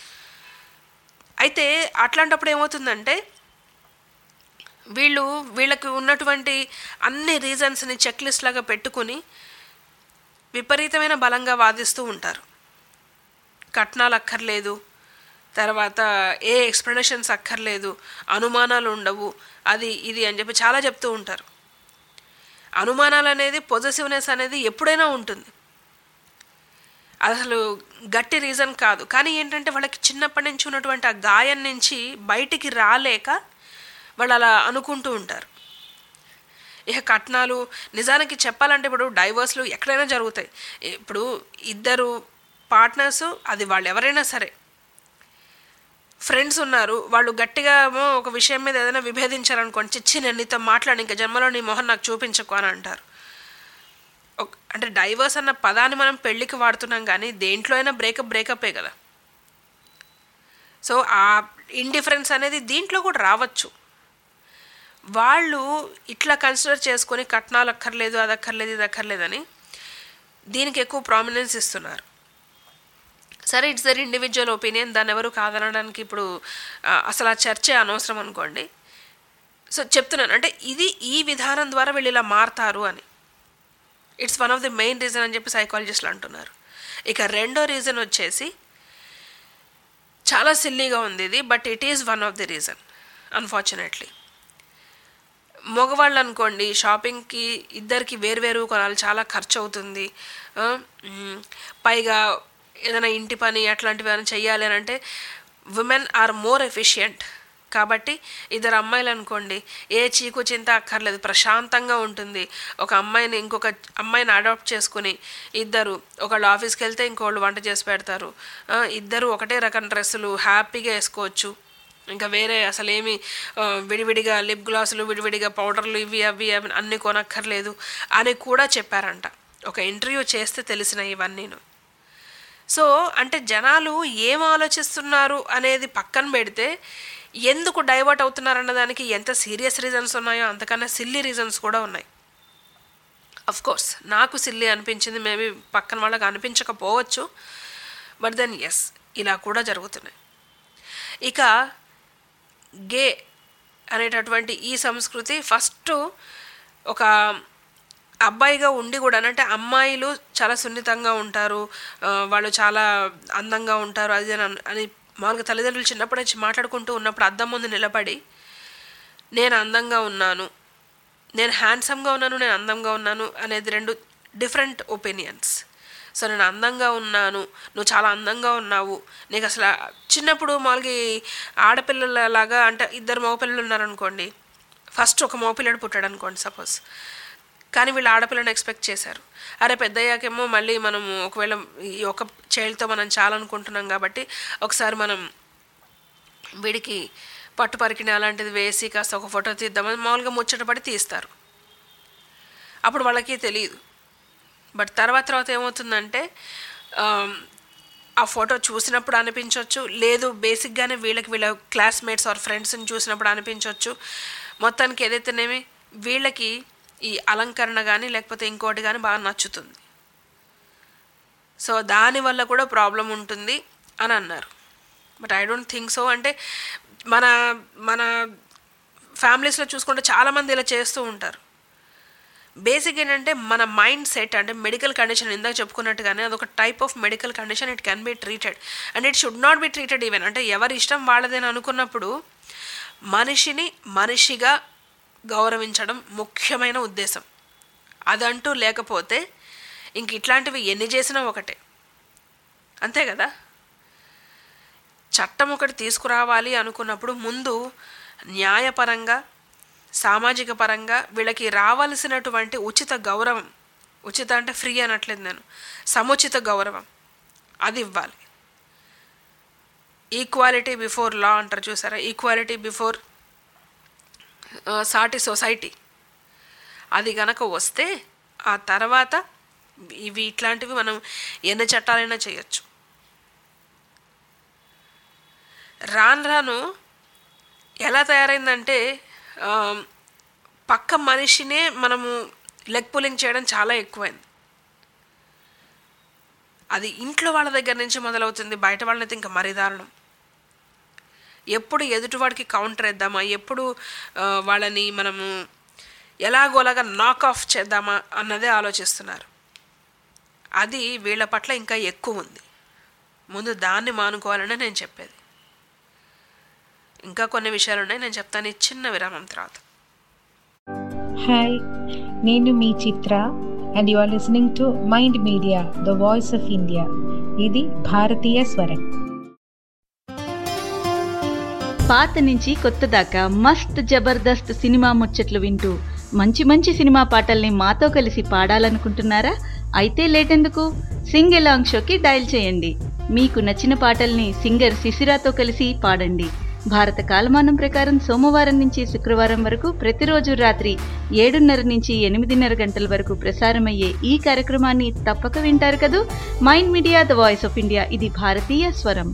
అయితే అట్లాంటప్పుడు ఏమవుతుందంటే వీళ్ళు వీళ్ళకి ఉన్నటువంటి అన్ని రీజన్స్ని చెక్ లిస్ట్ లాగా పెట్టుకుని విపరీతమైన బలంగా వాదిస్తూ ఉంటారు కట్నాలు అక్కర్లేదు తర్వాత ఏ ఎక్స్ప్లెనేషన్స్ అక్కర్లేదు అనుమానాలు ఉండవు అది ఇది అని చెప్పి చాలా చెప్తూ ఉంటారు అనుమానాలు అనేది పొజెసివ్నెస్ అనేది ఎప్పుడైనా ఉంటుంది అసలు గట్టి రీజన్ కాదు కానీ ఏంటంటే వాళ్ళకి చిన్నప్పటి నుంచి ఉన్నటువంటి ఆ గాయం నుంచి బయటికి రాలేక వాళ్ళు అలా అనుకుంటూ ఉంటారు ఇక కట్నాలు నిజానికి చెప్పాలంటే ఇప్పుడు డైవర్స్లు ఎక్కడైనా జరుగుతాయి ఇప్పుడు ఇద్దరు పార్ట్నర్స్ అది వాళ్ళు ఎవరైనా సరే ఫ్రెండ్స్ ఉన్నారు వాళ్ళు గట్టిగా ఏమో ఒక విషయం మీద ఏదైనా విభేదించారనుకోండి చిచ్చి నేను నీతో మాట్లాడి ఇంకా జన్మలో నీ మొహం నాకు చూపించకు అని అంటారు అంటే డైవర్స్ అన్న పదాన్ని మనం పెళ్ళికి వాడుతున్నాం కానీ దేంట్లో అయినా బ్రేకప్ బ్రేకప్పే కదా సో ఆ ఇండిఫరెన్స్ అనేది దీంట్లో కూడా రావచ్చు వాళ్ళు ఇట్లా కన్సిడర్ చేసుకొని కట్నాలు అక్కర్లేదు అది అక్కర్లేదు ఇది అక్కర్లేదని దీనికి ఎక్కువ ప్రామినెన్స్ ఇస్తున్నారు సరే ఇట్స్ దర్ ఇండివిజువల్ ఒపీనియన్ దాన్ని ఎవరు కాదనడానికి ఇప్పుడు అసలు ఆ చర్చే అనవసరం అనుకోండి సో చెప్తున్నాను అంటే ఇది ఈ విధానం ద్వారా వీళ్ళు ఇలా మారతారు అని it's one of the main reason అని చెప్పి సైకాలజిస్టులు అంటున్నారు ఇక రెండో రీజన్ వచ్చేసి చాలా సిల్లీగా ఉంది ఇది but it is one of the reason unfortunately మగవాళ్ళు అనుకోండి షాపింగ్కి ఇద్దరికి వేరువేరు కొనాలి చాలా ఖర్చు అవుతుంది పైగా ఏదైనా ఇంటి పని అట్లాంటివి ఏమైనా చెయ్యాలి అని అంటే ఉమెన్ ఆర్ మోర్ ఎఫిషియంట్ కాబట్టి ఇద్దరు అమ్మాయిలు అనుకోండి ఏ చీకు చింత అక్కర్లేదు ప్రశాంతంగా ఉంటుంది ఒక అమ్మాయిని ఇంకొక అమ్మాయిని అడాప్ట్ చేసుకుని ఇద్దరు ఒకళ్ళు ఆఫీస్కి వెళ్తే ఇంకోళ్ళు వంట చేసి పెడతారు ఇద్దరు ఒకటే రకం డ్రెస్సులు హ్యాపీగా వేసుకోవచ్చు ఇంకా వేరే అసలు ఏమి విడివిడిగా లిప్ గ్లాసులు విడివిడిగా పౌడర్లు ఇవి అవి అవి అన్నీ కొనక్కర్లేదు అని కూడా చెప్పారంట ఒక ఇంటర్వ్యూ చేస్తే తెలిసిన ఇవన్నీను సో అంటే జనాలు ఏం ఆలోచిస్తున్నారు అనేది పక్కన పెడితే ఎందుకు డైవర్ట్ అవుతున్నారు అన్నదానికి ఎంత సీరియస్ రీజన్స్ ఉన్నాయో అంతకన్నా సిల్లీ రీజన్స్ కూడా ఉన్నాయి అఫ్ కోర్స్ నాకు సిల్లీ అనిపించింది మేబీ పక్కన వాళ్ళకి అనిపించకపోవచ్చు బట్ దెన్ ఎస్ ఇలా కూడా జరుగుతున్నాయి ఇక గే అనేటటువంటి ఈ సంస్కృతి ఫస్ట్ ఒక అబ్బాయిగా ఉండి కూడా అంటే అమ్మాయిలు చాలా సున్నితంగా ఉంటారు వాళ్ళు చాలా అందంగా ఉంటారు అది అని మామూలుగా తల్లిదండ్రులు చిన్నప్పటి నుంచి మాట్లాడుకుంటూ ఉన్నప్పుడు అద్దం ముందు నిలబడి నేను అందంగా ఉన్నాను నేను హ్యాండ్సమ్గా ఉన్నాను నేను అందంగా ఉన్నాను అనేది రెండు డిఫరెంట్ ఒపీనియన్స్ సో నేను అందంగా ఉన్నాను నువ్వు చాలా అందంగా ఉన్నావు నీకు అసలు చిన్నప్పుడు మామూలుగా ఈ ఆడపిల్లలలాగా అంటే ఇద్దరు మగపిల్లలు ఉన్నారనుకోండి ఫస్ట్ ఒక మగపిల్లడు పుట్టాడు అనుకోండి సపోజ్ కానీ వీళ్ళు ఆడపిల్లని ఎక్స్పెక్ట్ చేశారు అరే పెద్దయ్యాకేమో మళ్ళీ మనం ఒకవేళ ఈ ఒక చైల్డ్తో మనం చాలనుకుంటున్నాం కాబట్టి ఒకసారి మనం వీడికి పట్టు పరికిణి అలాంటిది వేసి కాస్త ఒక ఫోటో తీద్దామని మామూలుగా ముచ్చటపడి తీస్తారు అప్పుడు వాళ్ళకి తెలియదు బట్ తర్వాత తర్వాత ఏమవుతుందంటే ఆమ్, ఆ ఫోటో చూసినప్పుడు అనిపించవచ్చు లేదు బేసిక్గానే వీళ్ళకి వీళ్ళ క్లాస్మేట్స్ ఆర్ ఫ్రెండ్స్ని చూసినప్పుడు అనిపించవచ్చు మొత్తానికి ఏదైతేనేమి వీళ్ళకి ఈ అలంకరణ కానీ లేకపోతే ఇంకోటి కానీ బాగా నచ్చుతుంది సో దానివల్ల కూడా ప్రాబ్లం ఉంటుంది అని అన్నారు but I don't think so అంటే మన మన ఫ్యామిలీస్లో చూసుకుంటే చాలామంది ఇలా చేస్తూ ఉంటారు బేసిక్ ఏంటంటే మన మైండ్ సెట్ అంటే మెడికల్ కండిషన్ ఇందాక చెప్పుకున్నట్టుగానే అదొక type of medical condition it can be treated and it should not be treated even అంటే ఎవరి ఇష్టం వాళ్ళదని అనుకున్నప్పుడు మనిషిని మనిషిగా గౌరవించడం ముఖ్యమైన ఉద్దేశం అదంటూ లేకపోతే ఇంక ఇట్లాంటివి ఎన్ని చేసినా ఒకటే అంతే కదా చట్టం ఒకటి తీసుకురావాలి అనుకున్నప్పుడు ముందు న్యాయపరంగా సామాజిక పరంగా వీళ్ళకి రావాల్సినటువంటి ఉచిత గౌరవం ఉచిత అంటే ఫ్రీ అనట్లేదు నేను సముచిత గౌరవం అది ఇవ్వాలి ఈక్వాలిటీ బిఫోర్ లా అంటారు చూసారా ఈక్వాలిటీ బిఫోర్ సాటి సొసైటీ అది గనక వస్తే ఆ తర్వాత ఇవి ఇట్లాంటివి మనం ఎన్ని చట్టాలైనా చేయొచ్చు రాను రాను ఎలా తయారైందంటే ఆ, పక్క మనిషినే మనము లెగ్ పులింగ్ చేయడం చాలా ఎక్కువైంది అది ఇంట్లో వాళ్ళ దగ్గర నుంచి మొదలవుతుంది బయట వాళ్ళనైతే ఇంకా మరీ దారుణం ఎప్పుడు ఎదుటివాడికి కౌంటర్ వేద్దామా ఎప్పుడు ఆ, వాళ్ళని మనము ఎలాగోలాగా నాక్ ఆఫ్ చేద్దామా అన్నదే ఆలోచిస్తున్నారు అది వీళ్ళ పట్ల ఇంకా ఎక్కువ ఉంది ముందు దాన్ని మానుకోవాలని నేను చెప్పేది ఇంకా కొన్ని విషయాలు ఉన్నాయి నేను చెప్తాను ఈ చిన్న విరామం తర్వాత హాయ్ నేను మీ Chitra and you are listening to mind media the voice of India ఇది భారతీయ స్వరం పాత నుంచి కొత్త దాకా మస్త్ జబర్దస్త్ సినిమా ముచ్చట్లు వింటూ మంచి మంచి సినిమా పాటల్ని మాతో కలిసి పాడాలనుకుంటున్నారా అయితే లేటెందుకు సింగ్ ఎలాంగ్ షోకి డయల్ చేయండి మీకు నచ్చిన పాటల్ని సింగర్ శిశిరాతో కలిసి పాడండి భారత కాలమానం ప్రకారం సోమవారం నుంచి శుక్రవారం వరకు ప్రతిరోజు రాత్రి ఏడున్నర నుంచి ఎనిమిదిన్నర గంటల వరకు ప్రసారమయ్యే ఈ కార్యక్రమాన్ని తప్పక వింటారు కదూ mind media the voice of India ఇది భారతీయ స్వరం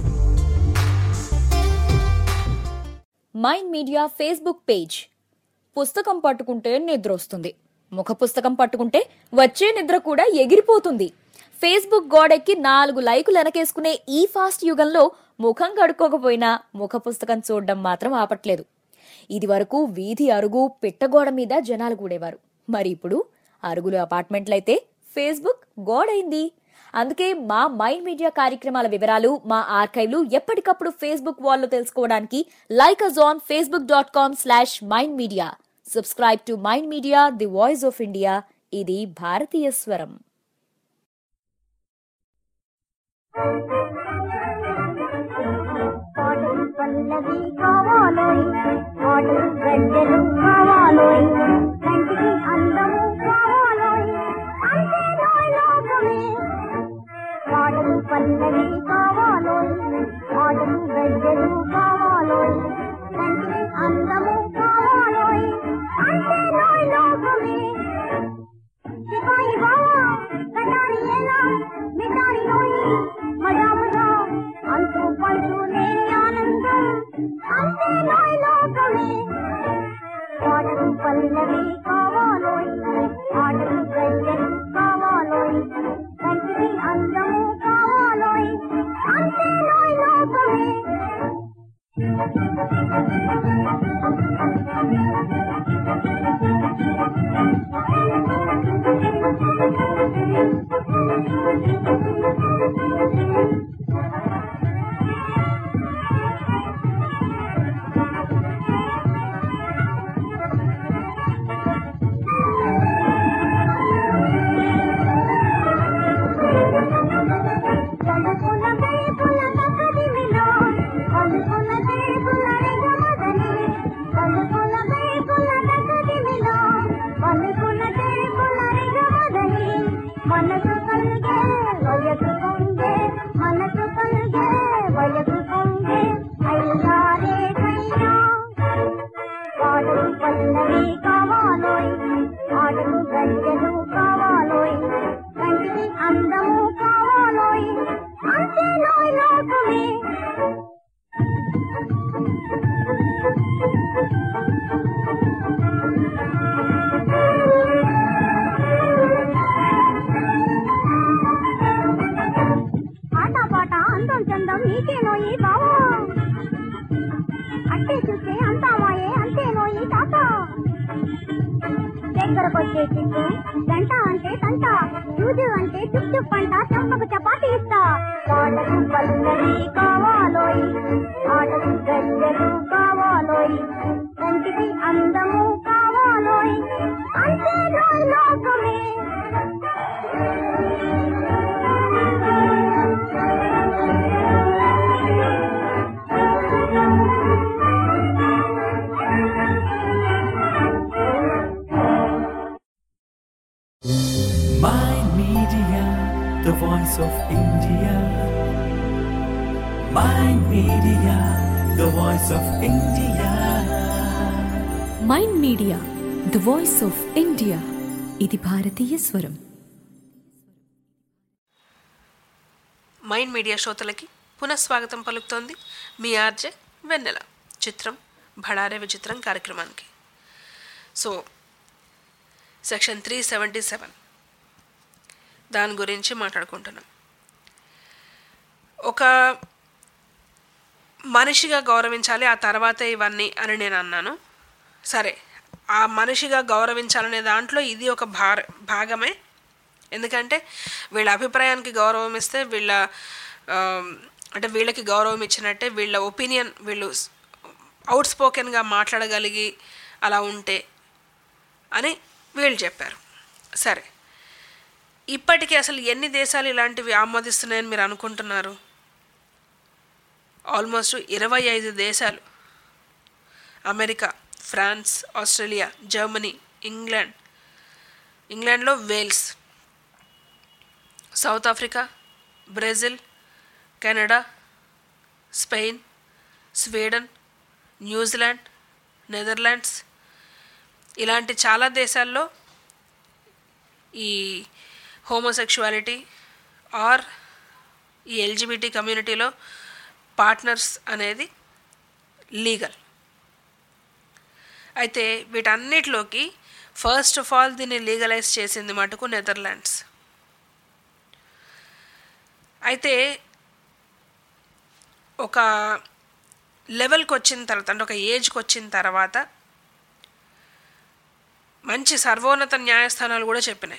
మైండ్ మీడియా ఫేస్బుక్ పేజ్ పుస్తకం పట్టుకుంటే నిద్ర వస్తుంది ముఖ పుస్తకం పట్టుకుంటే వచ్చే నిద్ర కూడా ఎగిరిపోతుంది ఫేస్బుక్ గోడెక్కి నాలుగు లైకులు వెనకేసుకునే ఈ ఫాస్ట్ యుగంలో ముఖం కడుక్కోకపోయినా ముఖ పుస్తకం చూడడం మాత్రం ఆపట్లేదు ఇది వరకు వీధి అరుగు పిట్టగోడ మీద జనాలు కూడేవారు మరి ఇప్పుడు అరుగులు అపార్ట్మెంట్లయితే ఫేస్బుక్ గోడైంది అందుకే మా మైండ్ మీడియా కార్యక్రమాల వివరాలు మా ఆర్కైవ్లు ఎప్పటికప్పుడు ఫేస్బుక్ వాల్లో తెలుసుకోవడానికి like us on Facebook dot com slash mind media subscribe to mind media the voice of India ఇది భారతీయ స్వరం పల్లవి కావాలోయ్ ఆటలు గడ్డలు కావాలోయ్ కంటికి అందము కావాలోయ్ అంతేనోయ్ లోకమే పాటలు పల్లవి కావాలోయ్ ఆటలు గడ్డలు కావాలోయ్ కంటికి అందము కావాలోయ్ అంతేనోయ్ లోకమే సిపాయి బావా కటారి ఏలా మిటారి నోయి మజా మజా అంతు పంతు లేని ఆనందం అంతే నోయ్ లోకమే పాటలు పల్లవి కావాలోయ్ ఆటలు గడ్డలు కావాలోయ్ కంటికి అందము కావాలోయ్ అంతే నోయ్ లోకమే దగ్గరకొచ్చే చిక్కు గంట అంటే సంట చూజు అంటే చుప్ చుప్ అంట చెమ్మకు చపాతి ఇస్తా పాటకు పల్లవి కావాలోయ్ ఆటకు గజ్జలు కావాలోయ్ కంటికి అందము కావాలోయ్ అంతే నోయ్ లోకమే Mind Media, the voice of India. Mind Media, the voice of India. Mind media the voice of India ఇది భారతీయ స్వరం మైండ్ మీడియా శ్రోతలకి పునఃస్వాగతం పలుకుతోంది మీ ఆర్జే వెన్నెల చిత్రం భడారే విచిత్రం కార్యక్రమానికి so section three seventy seven దాని గురించి మాట్లాడుకుంటున్నాం ఒక మనిషిగా గౌరవించాలి ఆ తర్వాతే ఇవన్నీ అని నేను అన్నాను సరే ఆ మనిషిగా గౌరవించాలనే దాంట్లో ఇది ఒక భార భాగమే ఎందుకంటే వీళ్ళ అభిప్రాయానికి గౌరవం ఇస్తే వీళ్ళ ఆ, అంటే వీళ్ళకి గౌరవం ఇచ్చినట్టే వీళ్ళ ఒపీనియన్ వీళ్ళు అవుట్ స్పోకెన్గా మాట్లాడగలిగి అలా ఉంటే అని వీళ్ళు చెప్పారు సరే ఇప్పటికీ అసలు ఎన్ని దేశాలు ఇలాంటివి ఆమోదిస్తున్నాయని మీరు అనుకుంటున్నారు ఆల్మోస్ట్ ఇరవై ఐదు దేశాలు America France Australia Germany England ఇంగ్లాండ్లో Wales South Africa Brazil Canada Spain Sweden న్యూజిలాండ్ నెదర్లాండ్స్ ఇలాంటి చాలా దేశాల్లో ఈ హోమోసెక్షువాలిటీ ఆర్ ఈ ఎల్జిబిటీ కమ్యూనిటీలో పార్ట్నర్స్ అనేది లీగల్ అయితే వీటన్నిటిలోకి ఫస్ట్ ఆఫ్ ఆల్ దీన్ని లీగలైజ్ చేసింది మటుకు నెదర్లాండ్స్ అయితే ఒక లెవెల్కి వచ్చిన తర్వాత అంటే ఒక ఏజ్కి వచ్చిన తర్వాత మంచి సర్వోన్నత న్యాయస్థానాలు కూడా చెప్పినాయి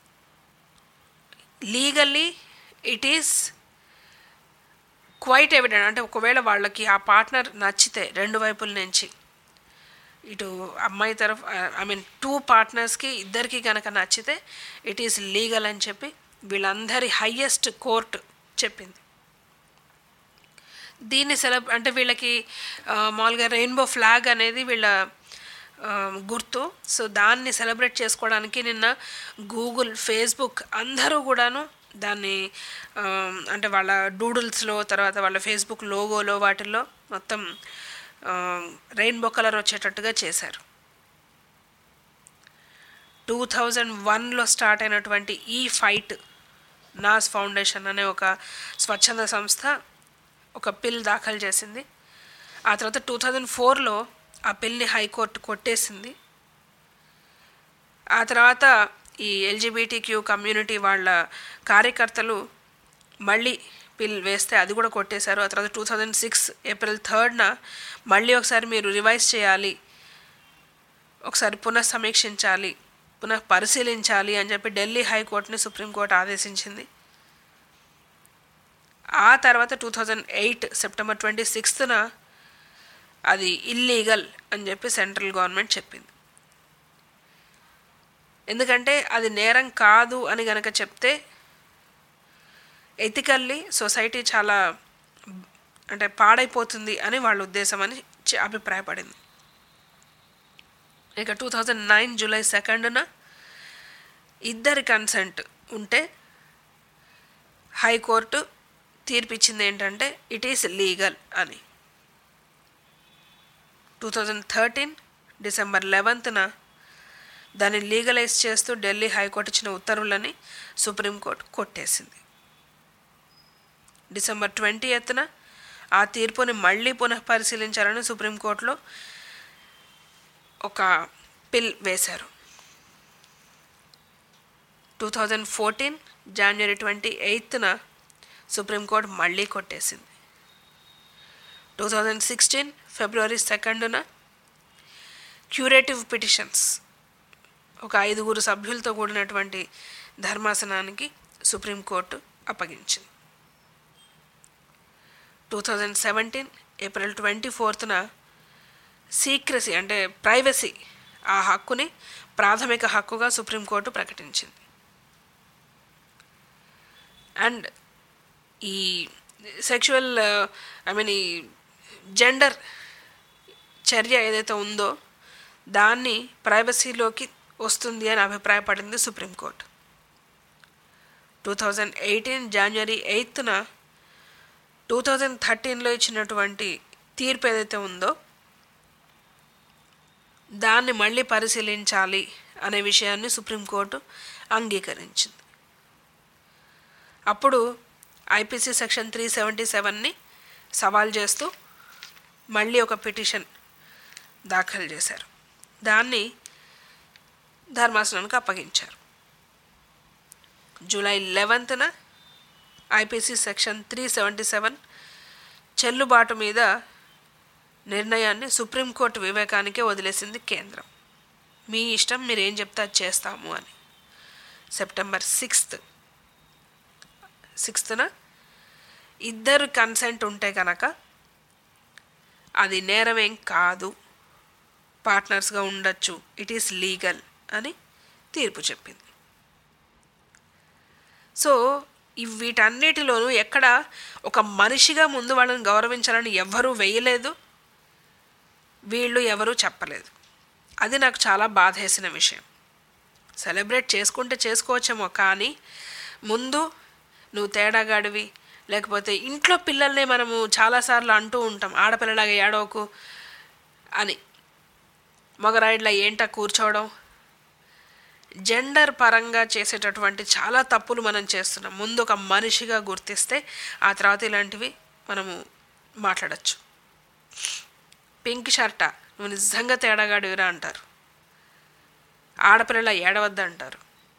legally it is quite evident అంటే ఒకవేళ వాళ్ళకి ఆ పార్ట్నర్ నచ్చితే రెండు వైపుల నుంచి ఇటు అమ్మాయి తరఫు ఐ మీన్ టూ పార్ట్నర్స్కి ఇద్దరికి కనుక నచ్చితే ఇట్ ఈస్ లీగల్ అని చెప్పి వీళ్ళందరి హయ్యెస్ట్ కోర్టు చెప్పింది దీన్ని సెలబ్ అంటే వీళ్ళకి ఆ, మామూలుగా రెయిన్బో ఫ్లాగ్ అనేది వీళ్ళ ఆ, గుర్తు సో దాన్ని సెలబ్రేట్ చేసుకోవడానికి నిన్న గూగుల్ ఫేస్బుక్ అందరూ కూడాను దాన్ని ఆ, అంటే వాళ్ళ డూడుల్స్లో తర్వాత వాళ్ళ ఫేస్బుక్ లోగోలో వాటిల్లో మొత్తం రెయిన్బో కలర్ వచ్చేటట్టుగా చేశారు టూ థౌజండ్ వన్లో స్టార్ట్ అయినటువంటి ఈ ఫైట్ నాస్ ఫౌండేషన్ అనే ఒక స్వచ్ఛంద సంస్థ ఒక పిల్ దాఖలు చేసింది ఆ తర్వాత టూ థౌజండ్ ఫోర్లో ఆ పిల్ని హైకోర్టు కొట్టేసింది ఆ తర్వాత ఈ ఎల్జిబిటీ క్యూ కమ్యూనిటీ వాళ్ళ కార్యకర్తలు మళ్ళీ పిల్ వేస్తే అది కూడా కొట్టేశారు ఆ తర్వాత టూ థౌజండ్ సిక్స్ ఏప్రిల్ థర్డ్న మళ్ళీ ఒకసారి మీరు రివైజ్ చేయాలి ఒకసారి పునః సమీక్షించాలి పునః పరిశీలించాలి అని చెప్పి ఢిల్లీ హైకోర్టుని సుప్రీంకోర్టు ఆదేశించింది ఆ తర్వాత two thousand eight September twenty సిక్స్త్న అది ఇల్లీగల్ అని చెప్పి సెంట్రల్ గవర్నమెంట్ చెప్పింది ఎందుకంటే అది నేరం కాదు అని గనక చెప్తే ఎథికల్లీ సొసైటీ చాలా అంటే పాడైపోతుంది అని వాళ్ళ ఉద్దేశం అని చె- అభిప్రాయపడింది ఇక టూ థౌజండ్ నైన్ జూలై సెకండ్న ఇద్దరి కన్సెంట్ ఉంటే హైకోర్టు తీర్పిచ్చింది ఏంటంటే ఇట్ ఈస్ లీగల్ అని టూ థౌజండ్ థర్టీన్ డిసెంబర్ లెవెంత్న దాన్ని లీగలైజ్ చేస్తూ ఢిల్లీ హైకోర్టు ఇచ్చిన ఉత్తర్వులని సుప్రీంకోర్టు కొట్టేసింది డిసెంబర్ ట్వంటీ ఎత్తున ఆ తీర్పుని మళ్ళీ పునః పరిశీలించాలని సుప్రీంకోర్టులో ఒక పిల్ వేశారు టూ థౌజండ్ ఫోర్టీన్ జనవరి ట్వంటీ ఎయిత్న సుప్రీంకోర్టు మళ్ళీ కొట్టేసింది టూ థౌజండ్ సిక్స్టీన్ ఫిబ్రవరి సెకండ్న క్యూరేటివ్ పిటిషన్స్ ఒక ఐదుగురు సభ్యులతో కూడినటువంటి ధర్మాసనానికి సుప్రీంకోర్టు అప్పగించింది two thousand seventeen April twenty ఫోర్త్న సీక్రసీ అంటే ప్రైవసీ ఆ హక్కుని ప్రాథమిక హక్కుగా సుప్రీంకోర్టు ప్రకటించింది అండ్ ఈ సెక్షువల్ ఐ మీన్ ఈ జెండర్ చర్య ఏదైతే ఉందో దాన్ని ప్రైవసీలోకి వస్తుంది అని అభిప్రాయపడింది సుప్రీంకోర్టు టూ థౌజండ్ ఎయిటీన్ జనవరి ఎయిత్న టూ థౌజండ్ థర్టీన్లో ఇచ్చినటువంటి తీర్పు ఏదైతే ఉందో దాన్ని మళ్ళీ పరిశీలించాలి అనే విషయాన్ని సుప్రీంకోర్టు అంగీకరించింది అప్పుడు ఐపీసీ సెక్షన్ త్రీ సెవెంటీ సెవెన్ని సవాల్ చేస్తూ మళ్ళీ ఒక పిటిషన్ దాఖలు చేశారు దాన్ని ధర్మాసనానికి అప్పగించారు జూలై లెవెన్త్న IPC section three seventy seven చెల్లుబాటు మీద నిర్ణయాన్ని సుప్రీంకోర్టు వివేకానికే వదిలేసింది కేంద్రం మీ ఇష్టం మీరు ఏం చెప్తే అది చేస్తాము అని సెప్టెంబర్ సిక్స్త్ సిక్స్త్న ఇద్దరు కన్సెంట్ ఉంటే కనుక అది నేరమేం కాదు పార్ట్నర్స్గా ఉండొచ్చు ఇట్ ఈస్ లీగల్ అని తీర్పు చెప్పింది సో ఈ వీటన్నిటిలోనూ ఎక్కడ ఒక మనిషిగా ముందు వాళ్ళని గౌరవించాలని ఎవ్వరూ వేయలేదు వీళ్ళు ఎవరూ చెప్పలేదు అది నాకు చాలా బాధేసిన విషయం సెలబ్రేట్ చేసుకుంటే చేసుకోవచ్చేమో కానీ ముందు నువ్వు తేడాగాడివి లేకపోతే ఇంట్లో పిల్లల్ని మనము చాలాసార్లు అంటూ ఉంటాం ఆడపిల్లలాగా ఏడవకు అని మగరాయిడ్లా ఏంటా కూర్చోవడం జెండర్ పరంగా చేసేటటువంటి చాలా తప్పులు మనం చేస్తున్నాం ముందు ఒక మనిషిగా గుర్తిస్తే ఆ తర్వాత ఇలాంటివి మనము మాట్లాడచ్చు పింక్ షర్టా నువ్వు నిజంగా తేడాగాడివిరా అంటారు ఆడపిల్లల ఏడవద్దు అంటారు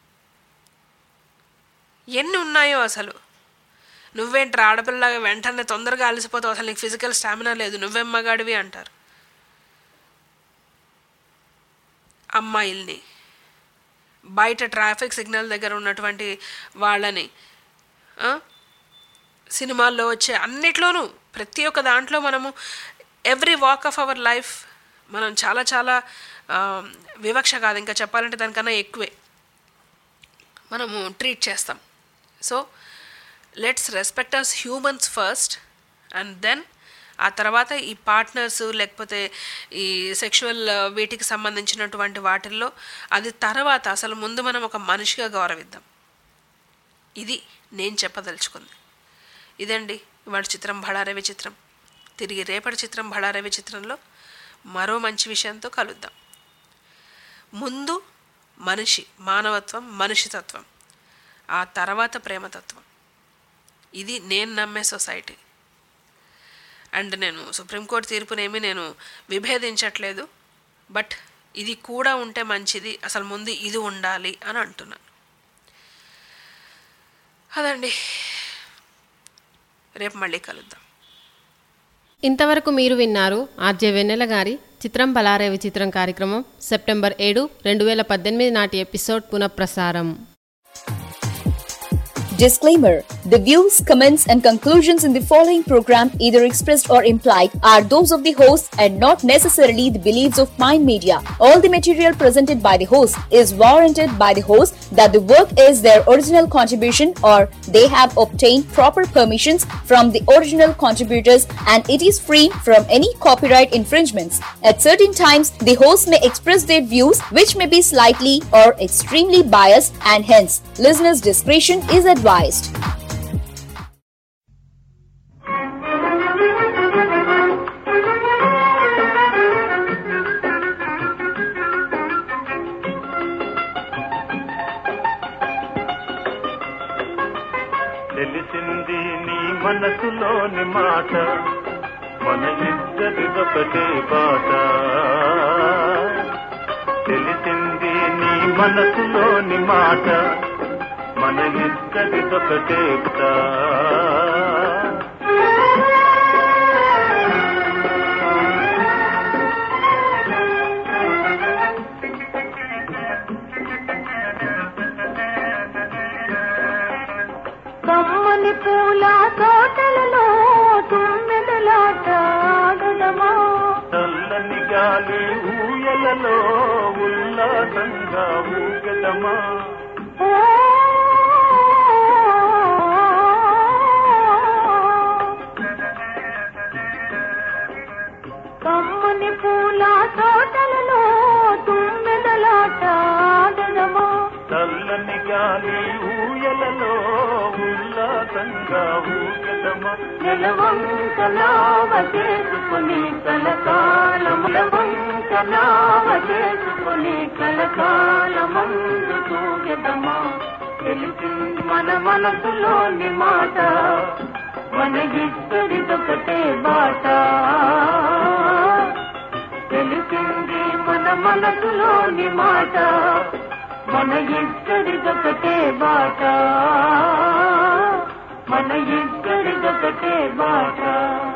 ఎన్ని ఉన్నాయో అసలు నువ్వేంట్రా ఆడపిల్లలాగా వెంటనే తొందరగా అలసిపోతావు అసలు నీకు ఫిజికల్ స్టామినా లేదు నువ్వేం మగాడివి అంటారు అమ్మాయిల్ని బయట ట్రాఫిక్ సిగ్నల్ దగ్గర ఉన్నటువంటి వాళ్ళని ఆ, సినిమాల్లో వచ్చే అన్నిట్లోనూ ప్రతి ఒక్క దాంట్లో మనము every walk of our life మనం చాలా చాలా ఆ, వివక్ష కాదు ఇంకా చెప్పాలంటే దానికన్నా ఎక్కువే మనము ట్రీట్ చేస్తాం so let's respect us humans first and then ఆ తర్వాత ఈ పార్ట్నర్స్ లేకపోతే ఈ సెక్షువల్ వీటికి సంబంధించినటువంటి వాటిల్లో అది తర్వాత అసలు ముందు మనం ఒక మనిషిగా గౌరవిద్దాం ఇది నేను చెప్పదలుచుకుంది ఇదండి ఇవాళ చిత్రం బళారవి చిత్రం తిరిగి రేపటి చిత్రం బళారవి చిత్రంలో మరో మంచి విషయంతో కలుద్దాం ముందు మనిషి మానవత్వం మనిషితత్వం ఆ తర్వాత ప్రేమతత్వం ఇది నేను నమ్మే సొసైటీ అండ్ నేను సుప్రీంకోర్టు తీర్పునేమి నేను విభేదించట్లేదు బట్ ఇది కూడా ఉంటే మంచిది అసలు ముందు ఇది ఉండాలి అని అంటున్నాను అదండి రేపు మళ్ళీ కలుద్దాం ఇంతవరకు మీరు విన్నారు ఆర్జే వెన్నెల గారి చిత్రం బలారేవి చిత్రం కార్యక్రమం సెప్టెంబర్ ఏడు రెండు వేల పద్దెనిమిది నాటి ఎపిసోడ్ పునఃప్రసారం Disclaimer The views, comments, and conclusions in the following program, either expressed or implied, are those of the host and not necessarily the beliefs of Mind Media. All the material presented by the host is warranted by the host that the work is their original contribution or they have obtained proper permissions from the original contributors and it is free from any copyright infringements. At certain times, the host may express their views which may be slightly or extremely biased and hence listeners' discretion is advised. తెలిసింది నీ మనసులోని మాట మన ఇద్దరిదొకటే బాట తెలిసింది నీ మనసులోని మాట మన ఇద్దరిదొకటే బాట కమ్మని పూల తోటలలో తుమ్మెదలాట ఆడదమా చల్లని గాలి ఊయలలో ఉల్లాసంగా ఊగదమా కమ్మని పూల తోటలలో తుమ్మెదలాట ఆడదమా చల్లని గాలి ఊయలలో ఉల్లాసంగా ఊగదమా నెలవంకలావ చేసుకుని కలకాలము నెలవంకలావ చేసుకుని కలకాలమందు తూగెదమా తెలిసింది మన మనసులోని మాట మన ఇద్దరిదొకటే బాట తెలిసింది మన మనసులోని మాట మన ఇద్దరిదొకటే బాట మన ఇద్దరిదొకటే బాట